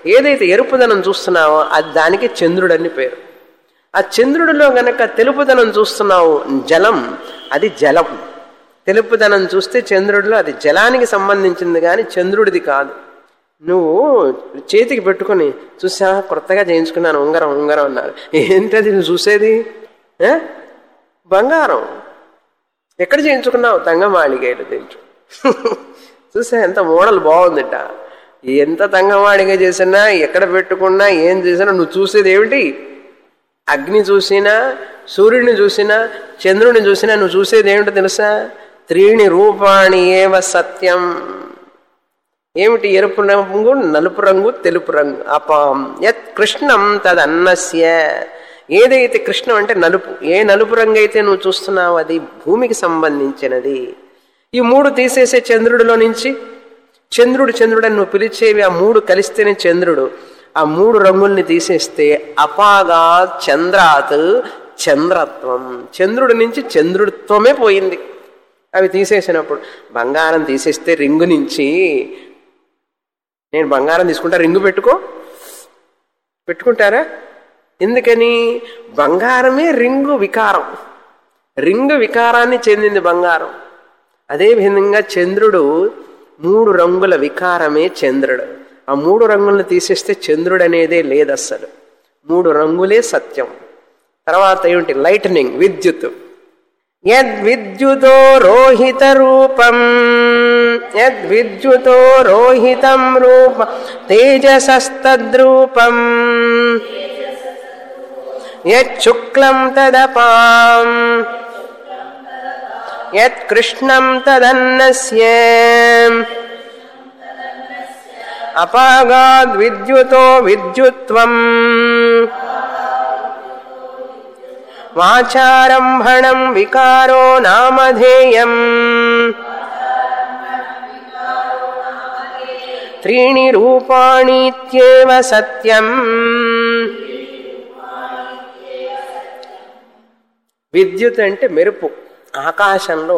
[SPEAKER 1] ఏదైతే ఎరుపుదనం చూస్తున్నావో అది దానికి చంద్రుడని పేరు ఆ చంద్రుడిలో గనక తెలుపుదనం చూస్తున్నావు జలం అది జలం తెలుపుదనం చూస్తే చంద్రుడిలో అది జలానికి సంబంధించింది కానీ చంద్రుడిది కాదు నువ్వు చేతికి పెట్టుకొని చూసా కొత్తగా చేయించుకున్నాను ఉంగరం ఉంగరం అన్నారు ఏంటది నువ్వు చూసేది ఏ? బంగారం ఎక్కడ చేయించుకున్నావు తంగమాళిగేలు తెచ్చు చూసా ఎంత మోడల్ బాగుందిట ఎంత తంగమాళిగ చేసినా ఎక్కడ పెట్టుకున్నా ఏం చేసినా నువ్వు చూసేది ఏమిటి అగ్ని చూసినా సూర్యుడిని చూసినా చంద్రుడిని చూసినా నువ్వు చూసేది ఏమిటో తెలుసా త్రీణి రూపాణి ఏవ సత్యం ఏమిటి ఎరుపు రంగు నలుపు రంగు తెలుపు రంగు అపాం యత్ కృష్ణం తదన్నస్య ఏదైతే కృష్ణం అంటే నలుపు ఏ నలుపు రంగు అయితే నువ్వు చూస్తున్నావు అది భూమికి సంబంధించినది ఈ మూడు తీసేసే చంద్రుడిలో నుంచి చంద్రుడు చంద్రుడు అని నువ్వు పిలిచేవి ఆ మూడు కలిస్తేనే చంద్రుడు ఆ మూడు రంగుల్ని తీసేస్తే అపాగా చంద్రాత్ చంద్రత్వం చంద్రుడి నుంచి చంద్రుడిత్వమే పోయింది అవి తీసేసినప్పుడు బంగారం తీసేస్తే రింగు నుంచి నేను బంగారం తీసుకుంటా రింగు పెట్టుకో పెట్టుకుంటారా ఎందుకని బంగారమే రింగు వికారం రింగు వికారాన్ని చెందింది బంగారం అదే విధంగా చంద్రుడు మూడు రంగుల వికారమే చంద్రుడు ఆ మూడు రంగులను తీసేస్తే చంద్రుడు అనేదే లేదు అస్సలు మూడు రంగులే సత్యం తర్వాత ఏమిటి లైటనింగ్ విద్యుత్ యద్విద్యుతో రోహిత రూపం యద్విద్యుతో రోహితం రూప తేజసస్తద్రూపం యచ్చుక్లం తదపాం యత్కృష్ణం తదన్నస్య అపాగాద్విద్యుతో విద్యుత్వం వాచారంభణం వికారో నామధేయం త్రీణి రూపాణీత్యేవ సత్యం విద్యుత్ అంటే మెరుపు ఆకాశంలో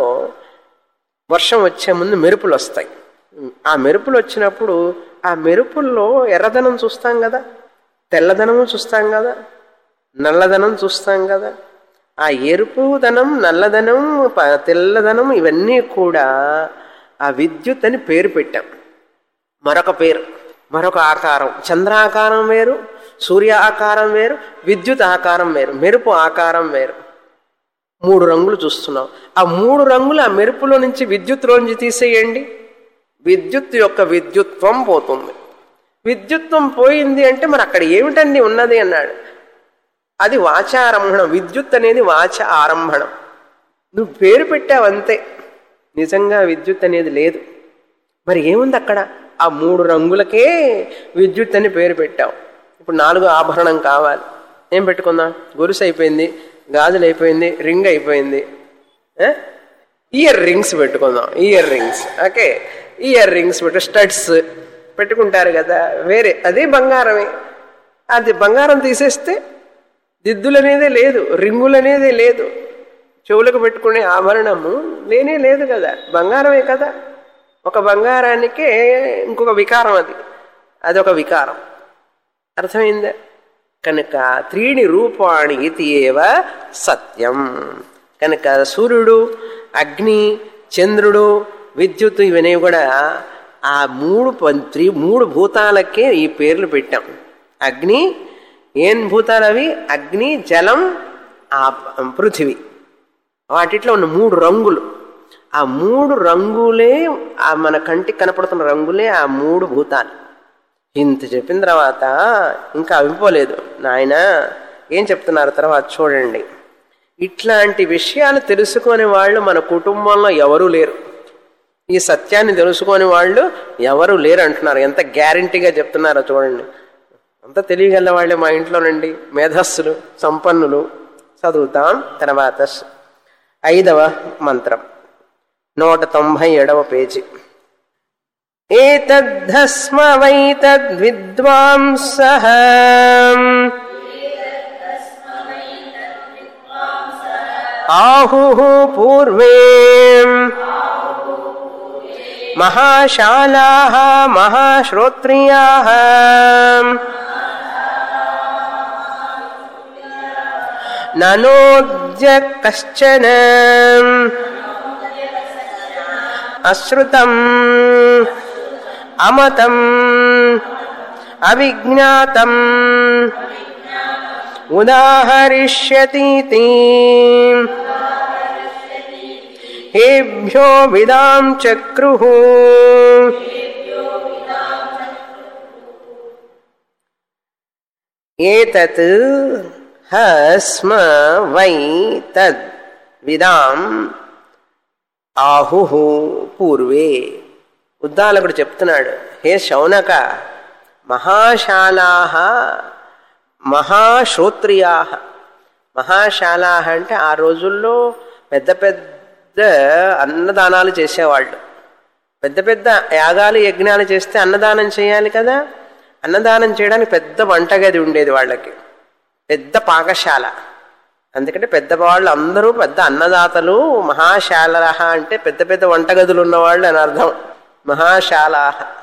[SPEAKER 1] వర్షం వచ్చే ముందు మెరుపులు వస్తాయి ఆ మెరుపులు వచ్చినప్పుడు ఆ మెరుపుల్లో ఎర్రదనం చూస్తాం కదా తెల్లదనము చూస్తాం కదా నల్లదనం చూస్తాం కదా ఆ ఎరుపుదనం నల్లదనం ప- తెల్లదనం ఇవన్నీ కూడా ఆ విద్యుత్ అని పేరు పెట్టాం మరొక పేరు మరొక ఆకారం చంద్రాకారం వేరు సూర్య ఆకారం వేరు విద్యుత్ ఆకారం వేరు మెరుపు ఆకారం వేరు మూడు రంగులు చూస్తున్నాం ఆ మూడు రంగులు ఆ మెరుపులో నుంచి విద్యుత్లోంచి తీసేయండి విద్యుత్ యొక్క విద్యుత్వం పోతుంది విద్యుత్వం పోయింది అంటే మరి అక్కడ ఏమిటండి ఉన్నది అన్నాడు అది వాచారంభణం విద్యుత్ అనేది వాచ ఆరంభణం నువ్వు పేరు పెట్టావు అంతే నిజంగా విద్యుత్ అనేది లేదు మరి ఏముంది అక్కడ ఆ మూడు రంగులకే విద్యుత్ అని పేరు పెట్టావు ఇప్పుడు నాలుగు ఆభరణం కావాలి ఏం పెట్టుకుందాం గొలుసు అయిపోయింది గాజులు అయిపోయింది రింగ్ అయిపోయింది ఆ? ఇయర్ రింగ్స్ పెట్టుకుందాం ear rings okay ear rings పెట్టు స్టడ్స్ పెట్టుకుంటారు కదా వేరే అది బంగారమే అది బంగారం తీసేస్తే దిద్దులు అనేదే లేదు రింగులు అనేదే లేదు చెవులకు పెట్టుకునే ఆభరణము లేనే లేదు కదా బంగారమే కదా ఒక బంగారానికే ఇంకొక వికారం అది అదొక వికారం అర్థమైందా కనుక త్రీణి రూపాణి ఇది ఏవ సత్యం కనుక సూర్యుడు అగ్ని చంద్రుడు విద్యుత్ ఇవన్నీ కూడా ఆ మూడు పం- త్రీ మూడు భూతాలకే ఈ పేర్లు పెట్టాం అగ్ని ఏం భూతాలు అవి అగ్ని జలం ఆ పృథివీ వాటిట్లో ఉన్న మూడు రంగులు ఆ మూడు రంగులే ఆ మన కంటికి కనపడుతున్న రంగులే ఆ మూడు భూతాలు ఇంత చెప్పిన తర్వాత ఇంకా అవిపోలేదు నాయన ఏం చెప్తున్నారు తర్వాత చూడండి ఇట్లాంటి విషయాలు తెలుసుకునే వాళ్ళు మన కుటుంబంలో ఎవరూ లేరు ఈ సత్యాన్ని తెలుసుకొని వాళ్ళు ఎవరు లేరు అంటున్నారు ఎంత గ్యారంటీగా చెప్తున్నారో చూడండి అంత తెలియగల వాళ్ళే మా ఇంట్లోనండి మేధస్సులు సంపన్నులు చదువుతాం తర్వాత స- ఐదవ మంత్రం నూట తొంభై ఏడవ పేజీ ఏతద్ధస్మ వైతద్విద్వాంసః ఆహుః పూర్వే మహాశాలా మహాశ్రోత్రియా ననోద్య కశ్చన అశ్రుతం అమతం అవిజ్ఞాతం ఉదాహరిష్యతీతి హేభ్యో విదాం చక్రు ఏతత్ హస్మ వై తద్ విదాం ఆహు పూర్వే ఉద్దాలకుడు చెప్తున్నాడు హే శౌనక మహాశాలా మహాశ్రోత్రియా మహాశాలా అంటే ఆ రోజుల్లో పెద్ద పెద్ద అన్నదానాలు చేసేవాళ్ళు పెద్ద పెద్ద యాగాలు యజ్ఞాలు చేస్తే అన్నదానం చేయాలి కదా అన్నదానం చేయడానికి పెద్ద వంటగది ఉండేది వాళ్ళకి పెద్ద పాకశాల అందుకంటే పెద్దవాళ్ళు అందరూ పెద్ద అన్నదాతలు మహాశాల అంటే పెద్ద పెద్ద వంటగదులు ఉన్నవాళ్ళు అని అర్థం మహాశాల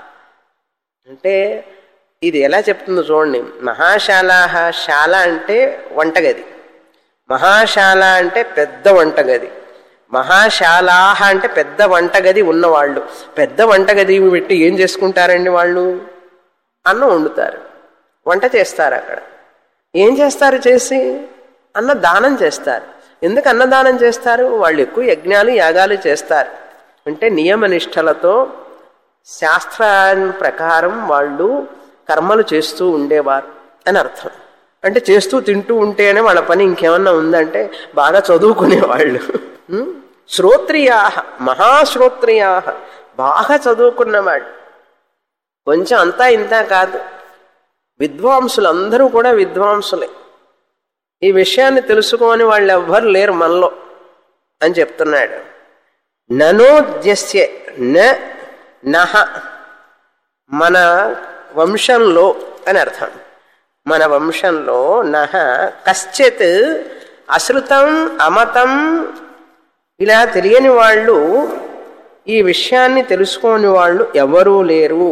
[SPEAKER 1] అంటే ఇది ఎలా చెప్తుందో చూడండి మహాశాల శాల అంటే వంటగది మహాశాల అంటే పెద్ద వంటగది మహాశాలాహ అంటే పెద్ద వంటగది ఉన్నవాళ్ళు పెద్ద వంటగది పెట్టి ఏం చేసుకుంటారండి వాళ్ళు అన్నం వండుతారు వంట చేస్తారు అక్కడ ఏం చేస్తారు చేసి అన్న దానం చేస్తారు ఎందుకు అన్నదానం చేస్తారు వాళ్ళు ఎక్కువ యజ్ఞాలు యాగాలు చేస్తారు అంటే నియమనిష్టలతో శాస్త్రాన్ని ప్రకారం వాళ్ళు కర్మలు చేస్తూ ఉండేవారు అని అర్థం అంటే చేస్తూ తింటూ ఉంటేనే వాళ్ళ పని ఇంకేమన్నా ఉందంటే బాగా చదువుకునేవాళ్ళు శ్రోత్రియా మహాశ్రోత్రియా బాగా చదువుకున్నవాళ్ళు కొంచెం అంతా ఇంత కాదు విద్వాంసులు అందరూ కూడా విద్వాంసులే ఈ విషయాన్ని తెలుసుకోని వాళ్ళు ఎవ్వరు లేరు మనలో అని చెప్తున్నాడు ననోద్యస్య న నహ మన వంశంలో అని అర్థం మన వంశంలో నహ కశ్చిత్ అశ్రుతం అమతం ఇలా తెలియని వాళ్ళు ఈ విషయాన్ని తెలుసుకోని వాళ్ళు ఎవరూ లేరు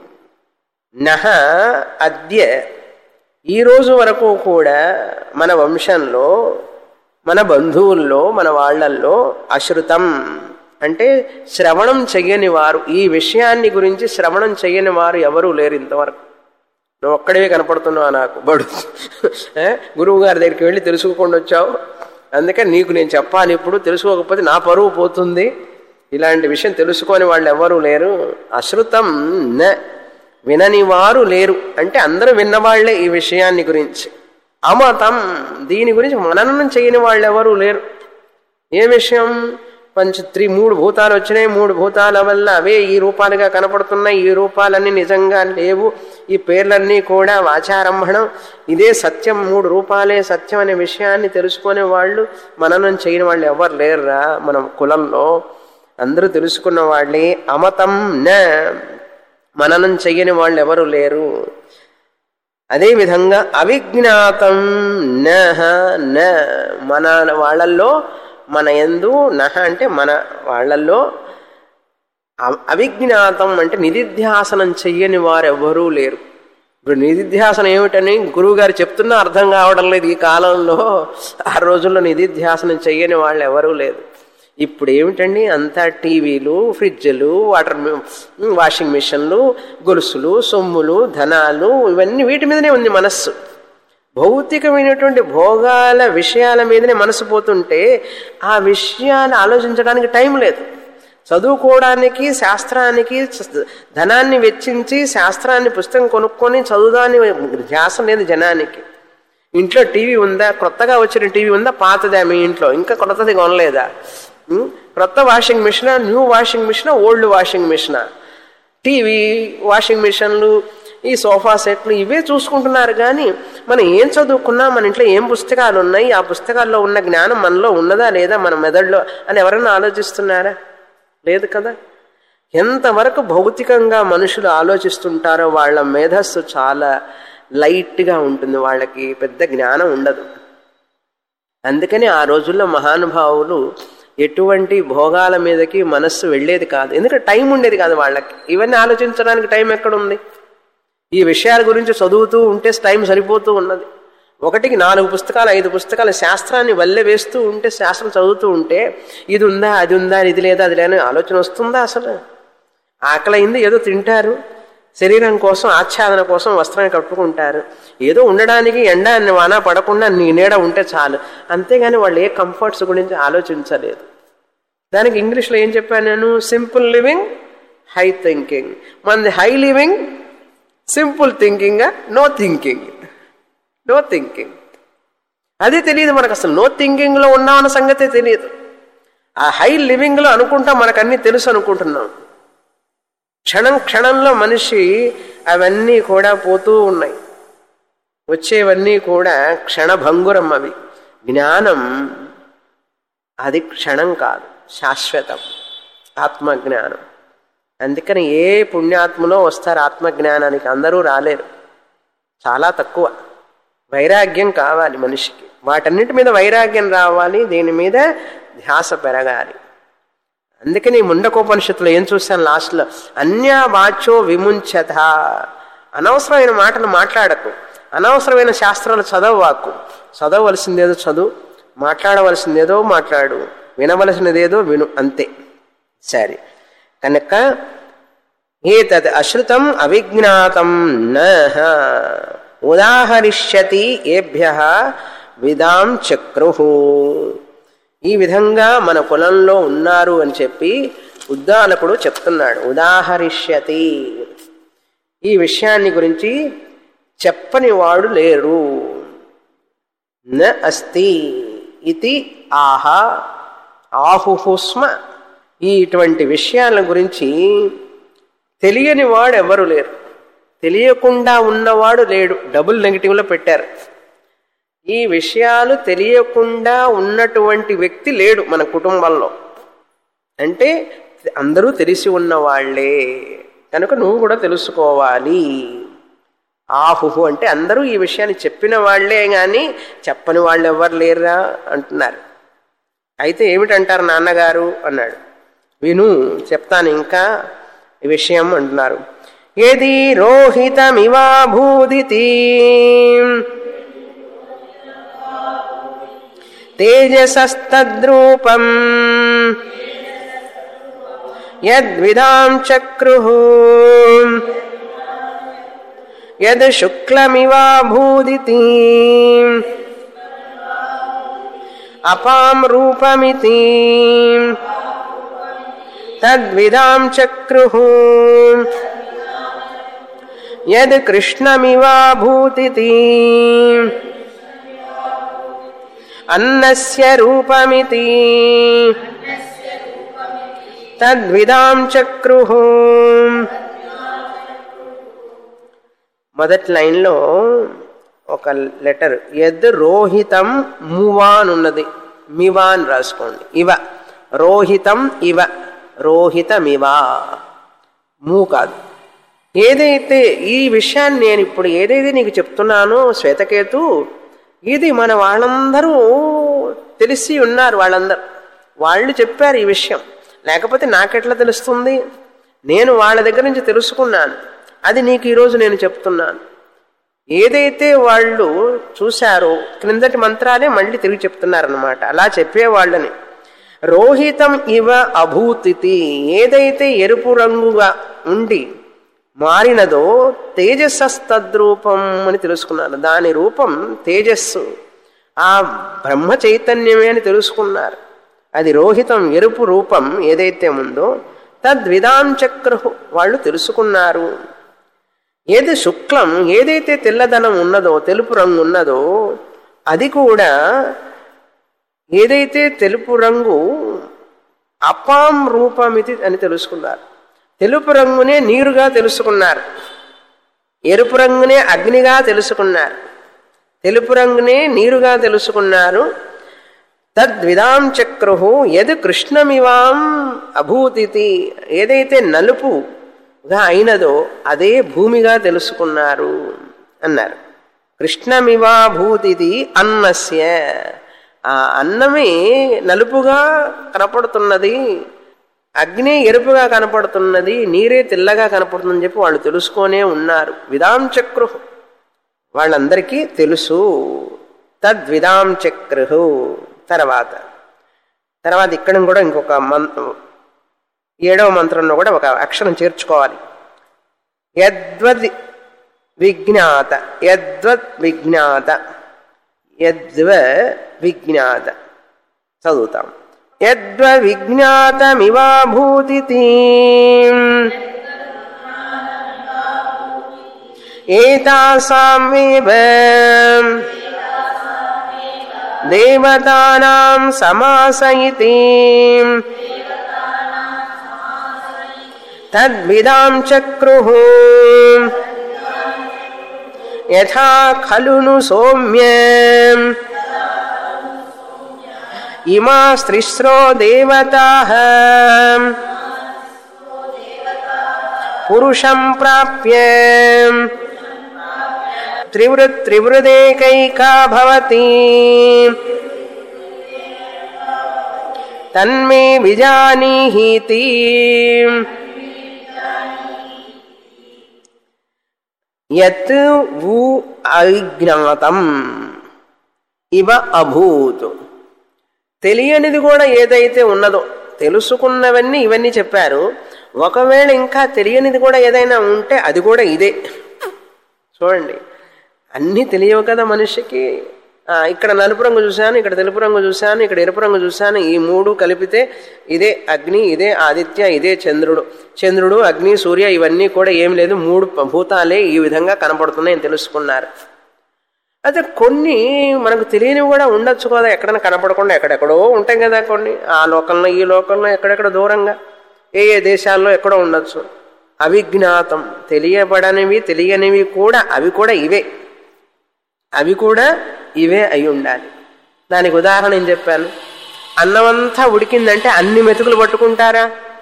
[SPEAKER 1] నహ అద్య ఈ రోజు వరకు కూడా మన వంశంలో మన బంధువుల్లో మన వాళ్ళల్లో అశ్రుతం అంటే శ్రవణం చెయ్యని వారు ఈ విషయాన్ని గురించి శ్రవణం చెయ్యని వారు ఎవరూ లేరు ఇంతవరకు నువ్వు ఒక్కడే కనపడుతున్నావు నాకు బడు గురువు గారి దగ్గరికి వెళ్ళి తెలుసుకోకుండా వచ్చావు అందుకని నీకు నేను చెప్పాలి ఇప్పుడు తెలుసుకోకపోతే నా పరువు పోతుంది ఇలాంటి విషయం తెలుసుకొని వాళ్ళు ఎవరూ లేరు అశ్రుతం న వినని వారు లేరు అంటే అందరూ విన్నవాళ్లే ఈ విషయాన్ని గురించి అమతం దీని గురించి మననం చేయని వాళ్ళు ఎవరూ లేరు ఏ విషయం పంచ త్రి మూడు భూతాలు వచ్చినాయి మూడు భూతాల వల్ల అవే ఈ రూపాలుగా కనపడుతున్నాయి ఈ రూపాలన్నీ నిజంగా లేవు ఈ పేర్లన్నీ కూడా వాచారంభణం ఇదే సత్యం మూడు రూపాలే సత్యం అనే విషయాన్ని తెలుసుకునే వాళ్ళు మననం చేయని వాళ్ళు ఎవరు లేరురా మన కులంలో అందరూ తెలుసుకున్న వాళ్ళే అమతం న మననం చెయ్యని వాళ్ళు ఎవరు లేరు అదేవిధంగా అవిజ్ఞాతం నహ న మన వాళ్ళల్లో మన ఎందు నహ అంటే మన వాళ్ళల్లో అవిజ్ఞాతం అంటే నిధిధ్యాసనం చెయ్యని వారు ఎవరూ లేరు ఇప్పుడు నిధిధ్యాసనం ఏమిటని గురువు గారు చెప్తున్నా అర్థం కావడం లేదు ఈ కాలంలో ఆ రోజుల్లో నిధిధ్యాసనం చెయ్యని వాళ్ళు ఎవరూ లేదు ఇప్పుడు ఏమిటండి అంతా టీవీలు ఫ్రిడ్జ్లు వాటర్ వాషింగ్ మిషన్లు గొలుసులు సొమ్ములు ధనాలు ఇవన్నీ వీటి మీదనే ఉంది మనస్సు భౌతికమైనటువంటి భోగాల విషయాల మీదనే మనసు పోతుంటే ఆ విషయాలు ఆలోచించడానికి టైం లేదు చదువుకోవడానికి శాస్త్రానికి ధనాన్ని వెచ్చించి శాస్త్రాన్ని పుస్తకం కొనుక్కొని చదువుదాని ధ్యాస లేదు జనానికి ఇంట్లో టీవీ ఉందా కొత్తగా వచ్చిన టీవీ ఉందా పాతదా మీ ఇంట్లో ఇంకా కొత్తది కొనలేదా క్రొత్త washing machine new washing machine old washing machine TV washing మిషన్లు ఈ సోఫా సెట్లు ఇవే చూసుకుంటున్నారు కానీ మనం ఏం చదువుకున్నా మన ఇంట్లో ఏం పుస్తకాలు ఉన్నాయి ఆ పుస్తకాల్లో ఉన్న జ్ఞానం మనలో ఉన్నదా లేదా మన మెదడులో అని ఎవరైనా ఆలోచిస్తున్నారా లేదు కదా ఎంతవరకు భౌతికంగా మనుషులు ఆలోచిస్తుంటారో వాళ్ళ మేధస్సు చాలా లైట్గా ఉంటుంది వాళ్ళకి పెద్ద జ్ఞానం ఉండదు అందుకని ఆ రోజుల్లో మహానుభావులు ఎటువంటి భోగాల మీదకి మనస్సు వెళ్ళేది కాదు ఎందుకంటే టైం ఉండేది కాదు వాళ్ళకి ఇవన్నీ ఆలోచించడానికి టైం ఎక్కడుంది ఈ విషయాల గురించి చదువుతూ ఉంటే టైం సరిపోతూ ఉన్నది ఒకటికి నాలుగు పుస్తకాలు ఐదు పుస్తకాలు శాస్త్రాన్ని వల్లె వేస్తూ ఉంటే శాస్త్రం చదువుతూ ఉంటే ఇది ఉందా అది ఉందా ఇది లేదా అది లేని ఆలోచన వస్తుందా అసలు ఆకలైంది ఏదో తింటారు శరీరం కోసం ఆచ్ఛాదన కోసం వస్త్రాన్ని కట్టుకుంటారు ఏదో ఉండడానికి ఎండ అన్ని వాన పడకుండా నీ నీడ ఉంటే చాలు అంతేగాని వాళ్ళు ఏ కంఫర్ట్స్ గురించి ఆలోచించలేదు దానికి ఇంగ్లీష్లో ఏం చెప్పాను నేను సింపుల్ లివింగ్ హై థింకింగ్ మనది high living simple thinking no thinking no thinking అది తెలియదు మనకు అసలు నో థింకింగ్లో ఉన్నామన్న సంగతే తెలియదు ఆ హై లివింగ్లో అనుకుంటా మనకు అన్నీ తెలుసు అనుకుంటున్నాం క్షణం క్షణంలో మనిషి అవన్నీ కూడా పోతూ ఉన్నాయి వచ్చేవన్నీ కూడా క్షణభంగురం అవి జ్ఞానం అది క్షణం కాదు శాశ్వతం ఆత్మజ్ఞానం అందుకని ఏ పుణ్యాత్మలో వస్తారు ఆత్మజ్ఞానానికి అందరూ రాలేరు చాలా తక్కువ వైరాగ్యం కావాలి మనిషికి వాటన్నిటి మీద వైరాగ్యం రావాలి దీని మీద ధ్యాస పెరగాలి అందుకని ముండకోపనిషత్తులో ఏం చూశాను లాస్ట్లో అన్యా వాచో విముంచత అనవసరమైన మాటలు మాట్లాడకు అనవసరమైన శాస్త్రాలు చదవవాకు చదవవలసిందేదో చదువు మాట్లాడవలసిందేదో మాట్లాడు వినవలసినదేదో విను అంతే సరే కనుక ఏతద్ అశ్రుతం అవిజ్ఞాతం నహ ఉదాహరిష్యతి ఏభ్య విదాం చక్రు ఈ విధంగా మన కులంలో ఉన్నారు అని చెప్పి ఉద్దాలకుడు చెప్తున్నాడు ఉదాహరిష్యతి ఈ విషయాన్ని గురించి చెప్పని వాడు లేరు న అస్తి ఇది ఆహ ఆహుహుస్మ ఈ ఇటువంటి విషయాల గురించి తెలియని వాడు ఎవరు లేరు తెలియకుండా ఉన్నవాడు లేడు డబుల్ నెగిటివ్లో పెట్టారు ఈ విషయాలు తెలియకుండా ఉన్నటువంటి వ్యక్తి లేడు మన కుటుంబంలో అంటే అందరూ తెలిసి ఉన్నవాళ్లే కనుక నువ్వు కూడా తెలుసుకోవాలి ఆహుహు అంటే అందరూ ఈ విషయాన్ని చెప్పిన వాళ్లే కానీ చెప్పని వాళ్ళు ఎవరు లేరా అంటున్నారు అయితే ఏమిటంటారు నాన్నగారు అన్నాడు విను చెప్తాను ఇంకా ఈ విషయం అంటున్నారు ఏది రోహితమివా భూదితి తేజసస్తద్రూపం యద్విదాం చక్రు యద్ శుక్లమివా భూదితి అపాం రూపమితి తద్విదాం చక్రు యద్ కృష్ణమివా భూతితి అన్నస్య రూపమితి తద్విదాం చక్రు మొదటి లైన్లో ఒక లెటర్ యద్ రోహితం మువాన్ ఉన్నది మివాన్ రాసుకోండి ఇవ రోహితం ఇవ రోహితమివా మూ కాదు ఏదైతే ఈ విషయాన్ని నేను ఇప్పుడు ఏదైతే నీకు చెప్తున్నానో శ్వేతకేతు ఇది మన వాళ్ళందరూ తెలిసి ఉన్నారు వాళ్ళందరూ వాళ్ళు చెప్పారు ఈ విషయం లేకపోతే నాకెట్లా తెలుస్తుంది నేను వాళ్ళ దగ్గర నుంచి తెలుసుకున్నాను అది నీకు ఈరోజు నేను చెప్తున్నాను ఏదైతే వాళ్ళు చూశారో క్రిందటి మంత్రాలే మళ్ళీ తిరిగి చెప్తున్నారనమాట అలా చెప్పేవాళ్ళని రోహితం ఇవ అభూతితి ఏదైతే ఎరుపు రంగుగా ఉండి మారినదో తేజస్సస్తద్రూపం అని తెలుసుకున్నారు దాని రూపం తేజస్సు ఆ బ్రహ్మ చైతన్యమే అని తెలుసుకున్నారు అది రోహితం ఎరుపు రూపం ఏదైతే ఉందో తద్విదాం చక్రు వాళ్ళు తెలుసుకున్నారు ఏది శుక్లం ఏదైతే తెల్లదనం ఉన్నదో తెలుపు రంగు ఉన్నదో అది కూడా ఏదైతే తెలుపు రంగు అపాం రూపమితి అని తెలుసుకున్నారు తెలుపు రంగునే నీరుగా తెలుసుకున్నారు ఎరుపు రంగునే అగ్నిగా తెలుసుకున్నారు తెలుపు రంగునే నీరుగా తెలుసుకున్నారు తద్విదాం చక్రు ఎదు కృష్ణమివాం అభూతితి ఏదైతే నలుపుగా అయినదో అదే భూమిగా తెలుసుకున్నారు అన్నారు కృష్ణమివా భూతిది అన్నస్య ఆ అన్నమే నలుపుగా కనపడుతున్నది అగ్ని ఎరుపుగా కనపడుతున్నది నీరే తెల్లగా కనపడుతుందని చెప్పి వాళ్ళు తెలుసుకొనే ఉన్నారు విదాం చక్రు వాళ్ళందరికీ తెలుసు తద్విదాం చక్రు తర్వాత తర్వాత ఇక్కడ కూడా ఇంకొక మం ఏడవ మంత్రంలో కూడా ఒక అక్షరం చేర్చుకోవాలి యద్వద్ విజ్ఞాత యద్వద్ విజ్ఞాత యద్వ విజ్ఞాత చదువుతాం యద్వ విజ్ఞాతమివాభూతి ఏతాసామేవ దేవతానాం సమాసయితి తద్విదాం చక్రుః యథా ఖలు ను సౌమ్య ఇమా స్త్రిస్రో దేవతా పురుషం ప్రాప్య త్రివృత్ త్రివృదేకైకా భవతి తన్మే విజానీహీతి యత్ వు అజ్ఞాతం ఇవ అభూత్ తెలియనిది కూడా ఏదైతే ఉన్నదో తెలుసుకున్నవన్నీ ఇవన్నీ చెప్పారు ఒకవేళ ఇంకా తెలియనిది కూడా ఏదైనా ఉంటే అది కూడా ఇదే చూడండి అన్నీ తెలియవు కదా మనిషికి ఆ, ఇక్కడ నలుపు రంగు చూశాను ఇక్కడ తెలుపు రంగు చూశాను ఇక్కడ ఎరుపు రంగు చూశాను ఈ మూడు కలిపితే ఇదే అగ్ని ఇదే ఆదిత్య ఇదే చంద్రుడు చంద్రుడు అగ్ని సూర్య ఇవన్నీ కూడా ఏం లేదు మూడు భూతాలే ఈ విధంగా కనపడుతున్నాయని తెలుసుకున్నారు అయితే కొన్ని మనకు తెలియనివి కూడా ఉండొచ్చు కదా ఎక్కడైనా కనపడకుండా ఎక్కడెక్కడో ఉంటాయి కదా కొన్ని ఆ లోకంలో ఈ లోకంలో ఎక్కడెక్కడ దూరంగా ఏ ఏ దేశాల్లో ఎక్కడో ఉండొచ్చు అవిజ్ఞాతం తెలియబడనివి తెలియనివి కూడా అవి కూడా ఇవే అవి కూడా ఇవే అయి ఉండాలి దానికి ఉదాహరణ ఏం చెప్పాను అన్నమంతా ఉడికిందంటే అన్ని మెతుకులు పట్టుకుంటారా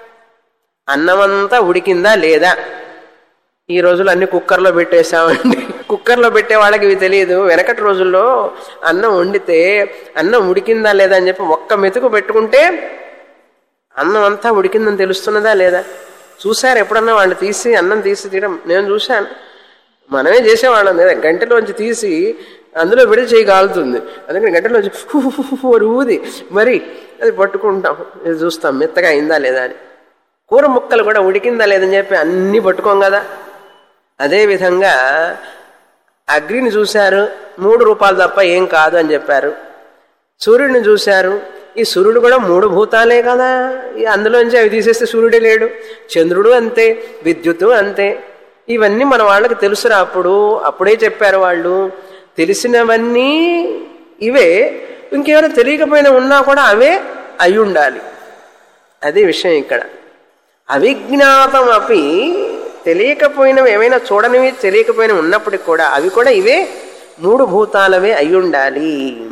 [SPEAKER 1] అన్నమంతా ఉడికిందా లేదా ఈ రోజులు అన్ని కుక్కర్లో పెట్టేసామండి కుక్కర్లో పెట్టే వాళ్ళకి ఇవి తెలియదు వెనకటి రోజుల్లో అన్నం వండితే అన్నం ఉడికిందా లేదా అని చెప్పి ఒక్క మెతుకు పెట్టుకుంటే అన్నం అంతా ఉడికిందని తెలుస్తున్నదా లేదా చూశారు ఎప్పుడన్నా వాళ్ళు తీసి అన్నం తీసి తీయడం నేను చూశాను మనమే చేసేవాళ్ళం కదా గంటలోంచి తీసి అందులో పెడితే చేయి కాలుతుంది అందుకని గంటలోంచి ఫు ఫు ఫు ఫు అని ఊది మరి అది పట్టుకుంటాం ఇది చూస్తాం మెత్తగా అయిందా లేదా అని కూర ముక్కలు కూడా ఉడికిందా లేదని చెప్పి అన్నీ పట్టుకోం కదా అదేవిధంగా అగ్నిని చూశారు మూడు రూపాయలు తప్ప ఏం కాదు అని చెప్పారు సూర్యుడిని చూశారు ఈ సూర్యుడు కూడా మూడు భూతాలే కదా ఈ అందులోంచి అవి తీసేస్తే సూర్యుడే లేడు చంద్రుడు అంతే విద్యుత్తు అంతే ఇవన్నీ మన వాళ్ళకి తెలుసురా అప్పుడు అప్పుడే చెప్పారు వాళ్ళు తెలిసినవన్నీ ఇవే ఇంకేమైనా తెలియకపోయినా ఉన్నా కూడా అవే అయి ఉండాలి అదే విషయం ఇక్కడ అవిజ్ఞాతం అపి తెలియకపోయినవి ఏమైనా చూడనివి తెలియకపోయినవి ఉన్నప్పటికి కూడా అవి కూడా ఇవే మూడు భూతాలవే అయి ఉండాలి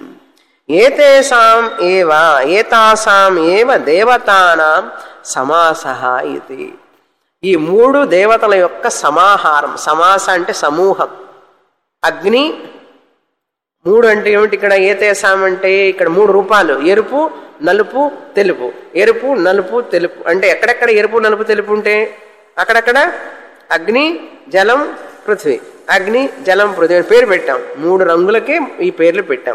[SPEAKER 1] ఏతేసాం ఏవ ఏతాసాం ఏవ దేవతానాం సమాస ఇది ఈ మూడు దేవతల యొక్క సమాహారం సమాస అంటే సమూహం అగ్ని మూడు అంటే ఏమిటి ఇక్కడ ఏతేసాం అంటే ఇక్కడ మూడు రూపాలు ఎరుపు నలుపు తెలుపు ఎరుపు నలుపు తెలుపు అంటే ఎక్కడెక్కడ ఎరుపు నలుపు తెలుపు ఉంటే అక్కడక్కడ అగ్ని జలం పృథ్వీ అగ్ని జలం పృథ్వీ అని పేరు పెట్టాం మూడు రంగులకే ఈ పేర్లు పెట్టాం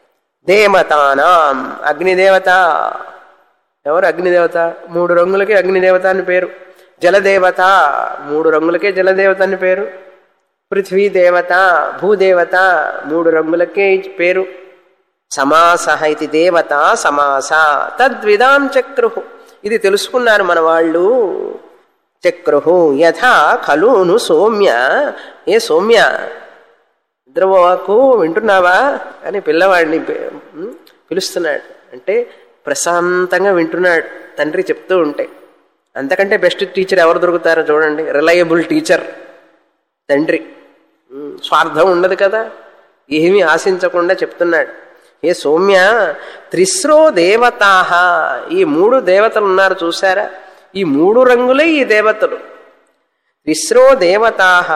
[SPEAKER 1] దేవతానాం అగ్నిదేవత ఎవరు అగ్నిదేవత మూడు రంగులకే అగ్నిదేవత అని పేరు జలదేవత మూడు రంగులకే జలదేవత అని పేరు పృథ్వీ దేవత భూదేవత మూడు రంగులకే ఈ పేరు సమాస ఇది దేవత సమాస తద్విదాం చక్రు ఇది తెలుసుకున్నారు మన వాళ్ళు చక్రు యథా ఖలును సౌమ్య ఏ సౌమ్య నిద్రపోవాకు వింటున్నావా అని పిల్లవాడిని పి- ఉమ్, పిలుస్తున్నాడు అంటే ప్రశాంతంగా వింటున్నాడు తండ్రి చెప్తూ ఉంటే అంతకంటే బెస్ట్ టీచర్ ఎవరు దొరుకుతారో చూడండి రిలయబుల్ టీచర్ తండ్రి ఉమ్, స్వార్థం ఉండదు కదా ఏమీ ఆశించకుండా చెప్తున్నాడు ఏ సౌమ్య త్రిస్రో దేవతాహ ఈ మూడు దేవతలు ఉన్నారు చూసారా ఈ మూడు రంగులే ఈ దేవతలు త్రిస్రో దేవతాహ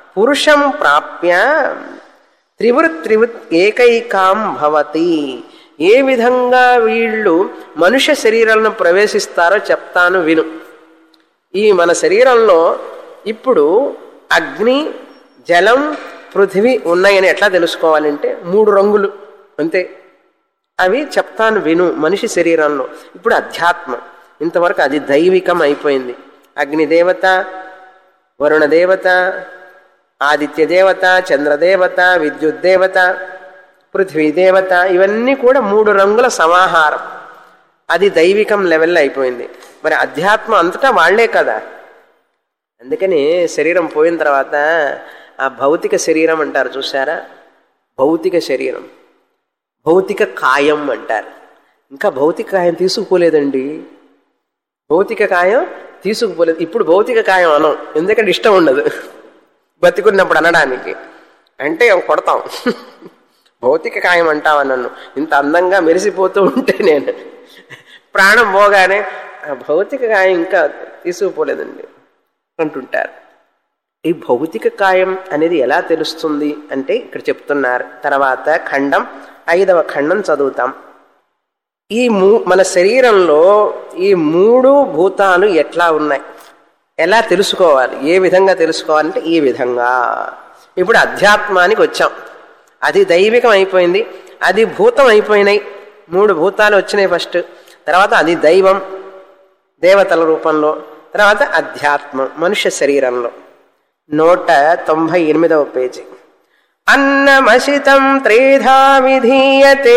[SPEAKER 1] పురుషం ప్రాప్య త్రివృత్ త్రివృత్ ఏకైకాం భవతి ఏ విధంగా వీళ్ళు మనుష్య శరీరాలను ప్రవేశిస్తారో చెప్తాను విను ఈ మన శరీరంలో ఇప్పుడు అగ్ని జలం పృథివీ ఉన్నాయని ఎట్లా తెలుసుకోవాలంటే మూడు రంగులు అంతే అవి చెప్తాను విను మనిషి శరీరంలో ఇప్పుడు అధ్యాత్మ ఇంతవరకు అది దైవికం అయిపోయింది అగ్నిదేవత వరుణ దేవత ఆదిత్య దేవత చంద్రదేవత విద్యుత్ దేవత పృథ్వీ దేవత ఇవన్నీ కూడా మూడు రంగుల సమాహారం అది దైవికం లెవెల్లో అయిపోయింది మరి అధ్యాత్మ అంతటా వాళ్లే కదా అందుకని శరీరం పోయిన తర్వాత ఆ భౌతిక శరీరం అంటారు చూసారా భౌతిక శరీరం భౌతిక కాయం అంటారు ఇంకా భౌతిక కాయం తీసుకుపోలేదండి భౌతిక కాయం తీసుకుపోలేదు ఇప్పుడు భౌతిక కాయం అనం ఎందుకంటే ఇష్టం ఉండదు బతికున్నప్పుడు అనడానికి అంటే కొడతాం భౌతిక కాయం అంటావా నన్ను ఇంత అందంగా మెరిసిపోతూ ఉంటే నేను ప్రాణం పోగానే ఆ భౌతిక కాయం ఇంకా తీసుకుపోలేదండి అంటుంటారు ఈ భౌతిక కాయం అనేది ఎలా తెలుస్తుంది అంటే ఇక్కడ చెప్తున్నారు తర్వాత ఖండం ఐదవ ఖండం చదువుతాం ఈ మూ మన శరీరంలో ఈ మూడు భూతాలు ఎట్లా ఉన్నాయి ఎలా తెలుసుకోవాలి ఏ విధంగా తెలుసుకోవాలంటే ఈ విధంగా ఇప్పుడు అధ్యాత్మానికి వచ్చాం అది దైవికం అయిపోయింది అది భూతం అయిపోయినాయి మూడు భూతాలు వచ్చినాయి ఫస్ట్ తర్వాత అది దైవం దేవతల రూపంలో తర్వాత అధ్యాత్మం మనుష్య శరీరంలో నూట తొంభై ఎనిమిదవ పేజీ అన్నమసితం త్రేధా విధీయతే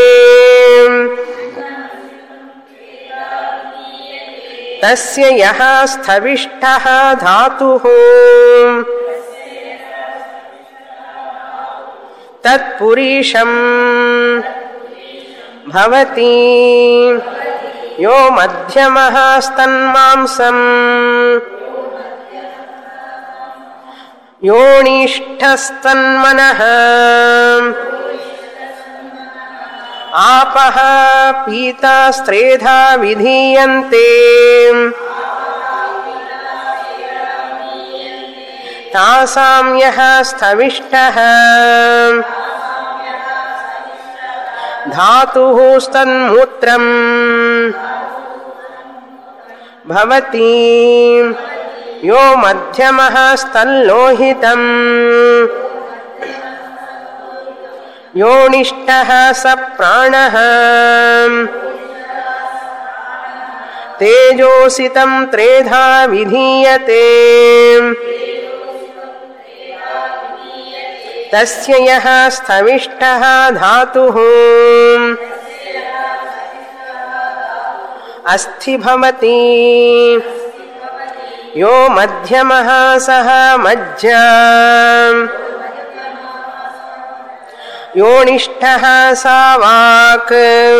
[SPEAKER 1] తస్య యః స్థవిష్టః ధాతుః తత్పురీషం భవతి యో మధ్యమః స్తన్మాంసం योनिष्ठस्तन्मनः आपः पीतास्त्रेधा विधीयन्ते तासां यः स्थविष्टः धातुः स्तन्मूत्रम् भवति यो मध्यमः स्तल्लोहितम् योनिष्ठः स प्राणः तेजोसितं त्रेधा विधीयते तस्य यः स्थविष्टः धातुः अस्थि भवति यो मध्यमः सः मज्जा योनिष्ठः सा వాక్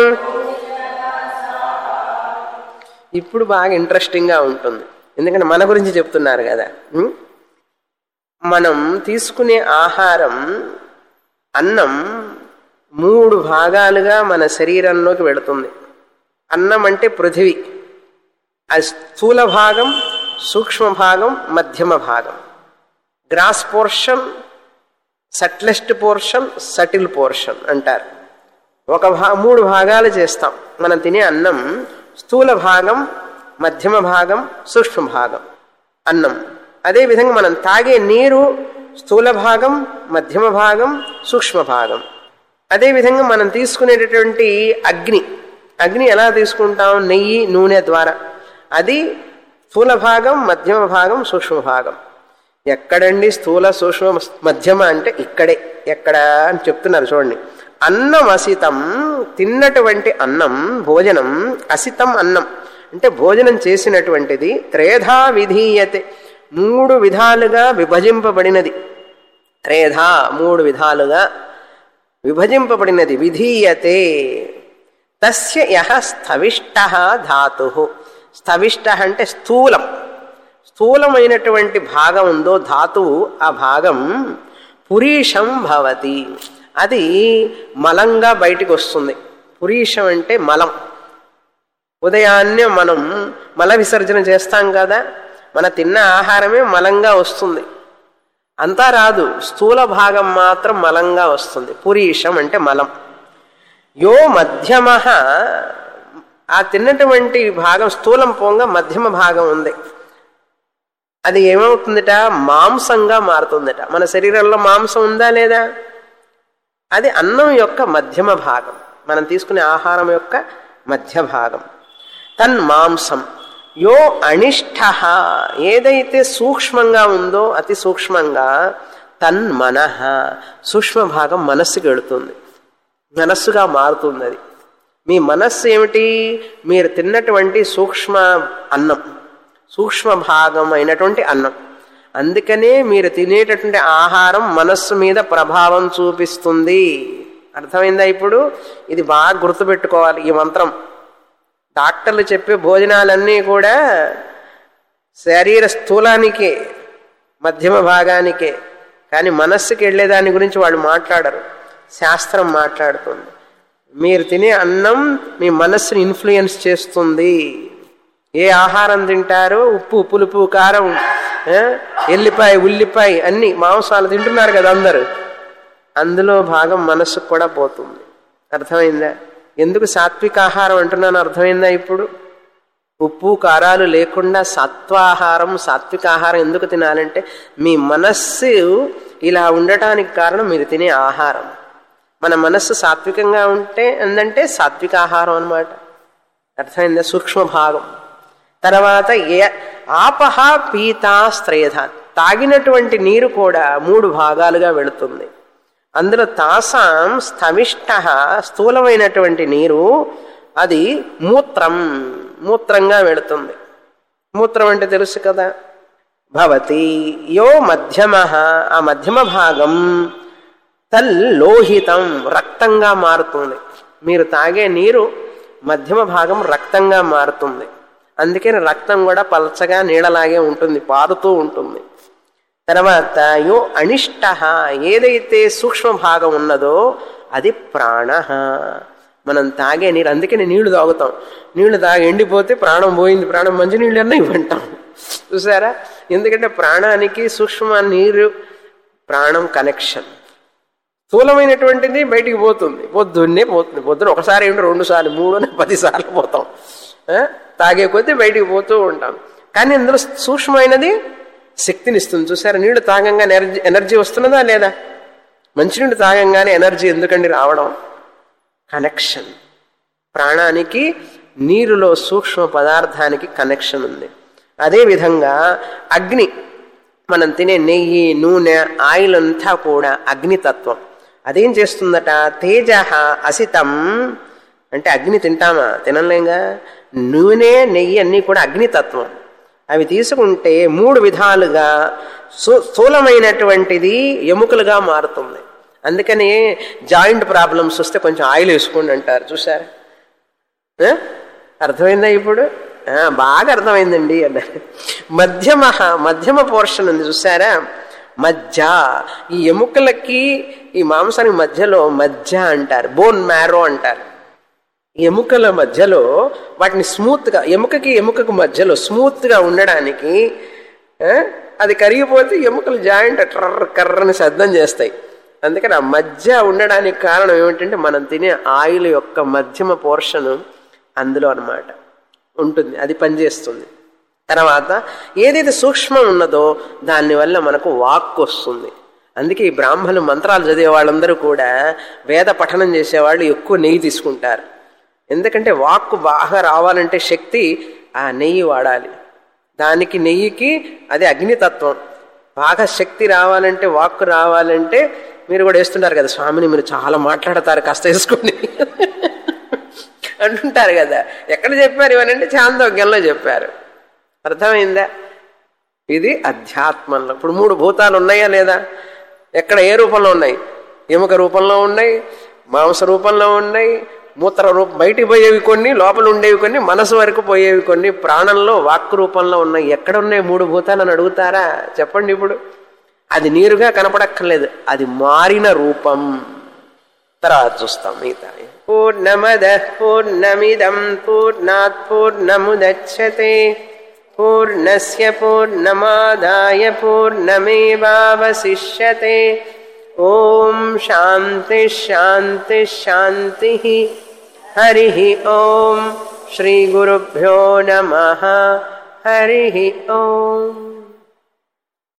[SPEAKER 1] ఇప్పుడు బాగా ఇంట్రెస్టింగ్గా ఉంటుంది ఎందుకంటే మన గురించి చెప్తున్నారు కదా ఉం? మనం తీసుకునే ఆహారం అన్నం మూడు భాగాలుగా మన శరీరంలోకి వెళుతుంది అన్నం అంటే పృథివీ అది స్థూల భాగం సూక్ష్మ భాగం మధ్యమ భాగం gross portion subtlest portion subtle portion అంటారు ఒక భా మూడు భాగాలు చేస్తాం మనం తినే అన్నం స్థూల భాగం మధ్యమ భాగం సూక్ష్మ భాగం అన్నం అదేవిధంగా మనం తాగే నీరు స్థూల భాగం మధ్యమ భాగం సూక్ష్మ భాగం అదేవిధంగా మనం తీసుకునేటటువంటి అగ్ని అగ్ని ఎలా తీసుకుంటాం నెయ్యి నూనె ద్వారా అది స్థూల భాగం మధ్యమ భాగం సూక్ష్మ భాగం ఎక్కడండి స్థూల సూక్ష్మ మధ్యమ అంటే ఇక్కడే ఎక్కడ అని చెప్తున్నారు చూడండి అన్నం అసితం తిన్నటువంటి అన్నం భోజనం అసితం అన్నం అంటే భోజనం చేసినటువంటిది త్రేధా విధీయతే మూడు విధాలుగా విభజింపబడినది త్రేధా మూడు విధాలుగా విభజింపబడినది విధీయతే తస్య యహ స్థవిష్ట ధాతు స్థవిష్ట అంటే స్థూలం స్థూలమైనటువంటి భాగం ఉందో ధాతువు ఆ భాగం పురీషం భవతి అది మలంగా బయటికి వస్తుంది పురీషం అంటే మలం ఉదయాన్నే మనం మల విసర్జన చేస్తాం కదా మన తిన్న ఆహారమే మలంగా వస్తుంది అంతా రాదు స్థూల భాగం మాత్రం మలంగా వస్తుంది పురీషం అంటే మలం యో మధ్యమ ఆ తిన్నటువంటి భాగం స్థూలం పోంగా మధ్యమ భాగం ఉంది అది ఏమవుతుందట మాంసంగా మారుతుందట మన శరీరంలో మాంసం ఉందా లేదా అది అన్నం యొక్క మధ్యమ భాగం మనం తీసుకునే ఆహారం యొక్క మధ్య భాగం తన్ మాంసం యో అనిష్ట ఏదైతే సూక్ష్మంగా ఉందో అతి సూక్ష్మంగా తన్ మనః సూక్ష్మ భాగం మనస్సుకి వెళుతుంది మనస్సుగా మారుతుంది అది మీ మనస్సు ఏమిటి మీరు తిన్నటువంటి సూక్ష్మ అన్నం సూక్ష్మ భాగం అయినటువంటి అన్నం అందుకనే మీరు తినేటటువంటి ఆహారం మనస్సు మీద ప్రభావం చూపిస్తుంది అర్థమైందా ఇప్పుడు ఇది బాగా గుర్తుపెట్టుకోవాలి ఈ మంత్రం డాక్టర్లు చెప్పే భోజనాలన్నీ కూడా శరీర స్థూలానికే మధ్యమ భాగానికే కానీ మనస్సుకి వెళ్ళే దాని గురించి వాళ్ళు మాట్లాడరు శాస్త్రం మాట్లాడుతుంది మీరు తినే అన్నం మీ మనస్సుని ఇన్ఫ్లుయెన్స్ చేస్తుంది ఏ ఆహారం తింటారో ఉప్పు పులుపు కారం ఆ, ఎల్లిపాయ ఉల్లిపాయ అన్ని మాంసాలు తింటున్నారు కదా అందరు అందులో భాగం మనస్సుకు కూడా పోతుంది అర్థమైందా ఎందుకు సాత్విక ఆహారం అంటున్నాను అర్థమైందా ఇప్పుడు ఉప్పు కారాలు లేకుండా సత్వాహారం సాత్విక ఆహారం ఎందుకు తినాలంటే మీ మనస్సు ఇలా ఉండటానికి కారణం మీరు తినే ఆహారం మన మనస్సు సాత్వికంగా ఉంటే ఏంటంటే సాత్విక ఆహారం అనమాట అర్థమైందా సూక్ష్మ భాగం తర్వాత ఏ ఆపహ పీతా స్త్రేధ తాగినటువంటి నీరు కూడా మూడు భాగాలుగా వెళుతుంది అందులో తాసాం స్థమిష్ట స్థూలమైనటువంటి నీరు అది మూత్రం మూత్రంగా వెళుతుంది మూత్రం అంటే తెలుసు కదా భవతి యో మధ్యమ ఆ మధ్యమ భాగం తల్లోహితం రక్తంగా మారుతుంది మీరు తాగే నీరు మధ్యమ భాగం రక్తంగా మారుతుంది అందుకని రక్తం కూడా పలచగా నీడలాగే ఉంటుంది పారుతూ ఉంటుంది తర్వాత యో అనిష్ట ఏదైతే సూక్ష్మ భాగం ఉన్నదో అది ప్రాణ మనం తాగే నీరు అందుకని నీళ్లు తాగుతాం నీళ్లు తాగి ఎండిపోతే ప్రాణం పోయింది ప్రాణం మంచి నీళ్ళు అన్నా ఇవ్వంటాం చూసారా ఎందుకంటే ప్రాణానికి సూక్ష్మ నీరు ప్రాణం కనెక్షన్ స్థూలమైనటువంటిది బయటికి పోతుంది పొద్దున్నే పోతుంది పొద్దున ఒకసారి ఏంటో రెండు సార్లు మూడు పది సార్లు పోతాం ఆ? తాగే కొద్దీ బయటికి పోతూ ఉంటాం కానీ అందులో సూక్ష్మమైనది శక్తిని ఇస్తుంది చూసారా నీళ్లు తాగంగానే ఎనర్జీ ఎనర్జీ వస్తున్నదా లేదా మంచినీళ్ళు తాగంగానే ఎనర్జీ ఎందుకండి రావడం కనెక్షన్ ప్రాణానికి నీరులో సూక్ష్మ పదార్థానికి కనెక్షన్ ఉంది అదేవిధంగా అగ్ని మనం తినే నెయ్యి నూనె ఆయిల్ అంతా కూడా అగ్నితత్వం అదేం చేస్తుందట తేజ అసితం అంటే అగ్ని తింటామా తినలేంగా నూనె నెయ్యి అన్నీ కూడా అగ్నితత్వం అవి తీసుకుంటే మూడు విధాలుగా స్థూ- స్థూలమైనటువంటిది ఎముకలుగా మారుతుంది అందుకని జాయింట్ ప్రాబ్లమ్స్ వస్తే కొంచెం ఆయిల్ వేసుకోండి అంటారు చూసారా ఆ? అర్థమైందా ఇప్పుడు ఆ, బాగా అర్థమైందండి అన్నారు మధ్యమ మధ్యమ పోర్షన్ ఉంది చూసారా మజ్జ ఈ ఎముకలకి ఈ మాంసానికి మధ్యలో మజ్జ అంటారు బోన్ మ్యారో అంటారు ఈ ఎముకల మధ్యలో వాటిని స్మూత్గా ఎముకకి ఎముకకు మధ్యలో స్మూత్గా ఉండడానికి ఆ, అది కరిగిపోతే ఎముకలు జాయింట్ ట్రర్ కర్రని శబ్దం చేస్తాయి అందుకని ఆ మధ్య ఉండడానికి కారణం ఏమిటంటే మనం తినే ఆయిల్ యొక్క మధ్యమ పోర్షన్ అందులో అన్నమాట ఉంటుంది అది పనిచేస్తుంది తర్వాత ఏదైతే సూక్ష్మం ఉన్నదో దానివల్ల మనకు వాక్ వస్తుంది అందుకే ఈ బ్రాహ్మణులు మంత్రాలు చదివే వాళ్ళందరూ కూడా వేద పఠనం చేసేవాళ్ళు ఎక్కువ నెయ్యి తీసుకుంటారు ఎందుకంటే వాక్కు బాగా రావాలంటే శక్తి ఆ నెయ్యి వాడాలి దానికి నెయ్యికి అది అగ్నితత్వం బాగా శక్తి రావాలంటే వాక్కు రావాలంటే మీరు కూడా వేస్తుంటారు కదా స్వామిని మీరు చాలా మాట్లాడతారు కాస్త వేసుకోండి అంటుంటారు కదా ఎక్కడ చెప్పారు ఇవనంటే చాందోగ్యంలో చెప్పారు అర్థమైందా ఇది అధ్యాత్మంలో ఇప్పుడు మూడు భూతాలు ఉన్నాయా లేదా ఎక్కడ ఏ రూపంలో ఉన్నాయి ఎముక రూపంలో ఉన్నాయి మాంస రూపంలో ఉన్నాయి మూత్ర రూప బయటికి పోయేవి కొన్ని లోపల ఉండేవి కొన్ని మనసు వరకు పోయేవి కొన్ని ప్రాణంలో వాక్ రూపంలో ఉన్నాయి ఎక్కడ ఉన్నాయి మూడు భూతాలు అని అడుగుతారా చెప్పండి ఇప్పుడు అది నీరుగా కనపడక్కర్లేదు అది మారిన రూపం తర్వాత చూస్తాం మిగతా పూర్ణమద పూర్ణమిదం పూర్ణాత్ పూర్ణముదచ్చతే పూర్ణస్య పూర్ణమాదాయ పూర్ణమేవావశిష్యతే ఓం శాంతి శాంతి శాంతి హరి ఓం శ్రీ గురుభ్యో నమ హరి ఓం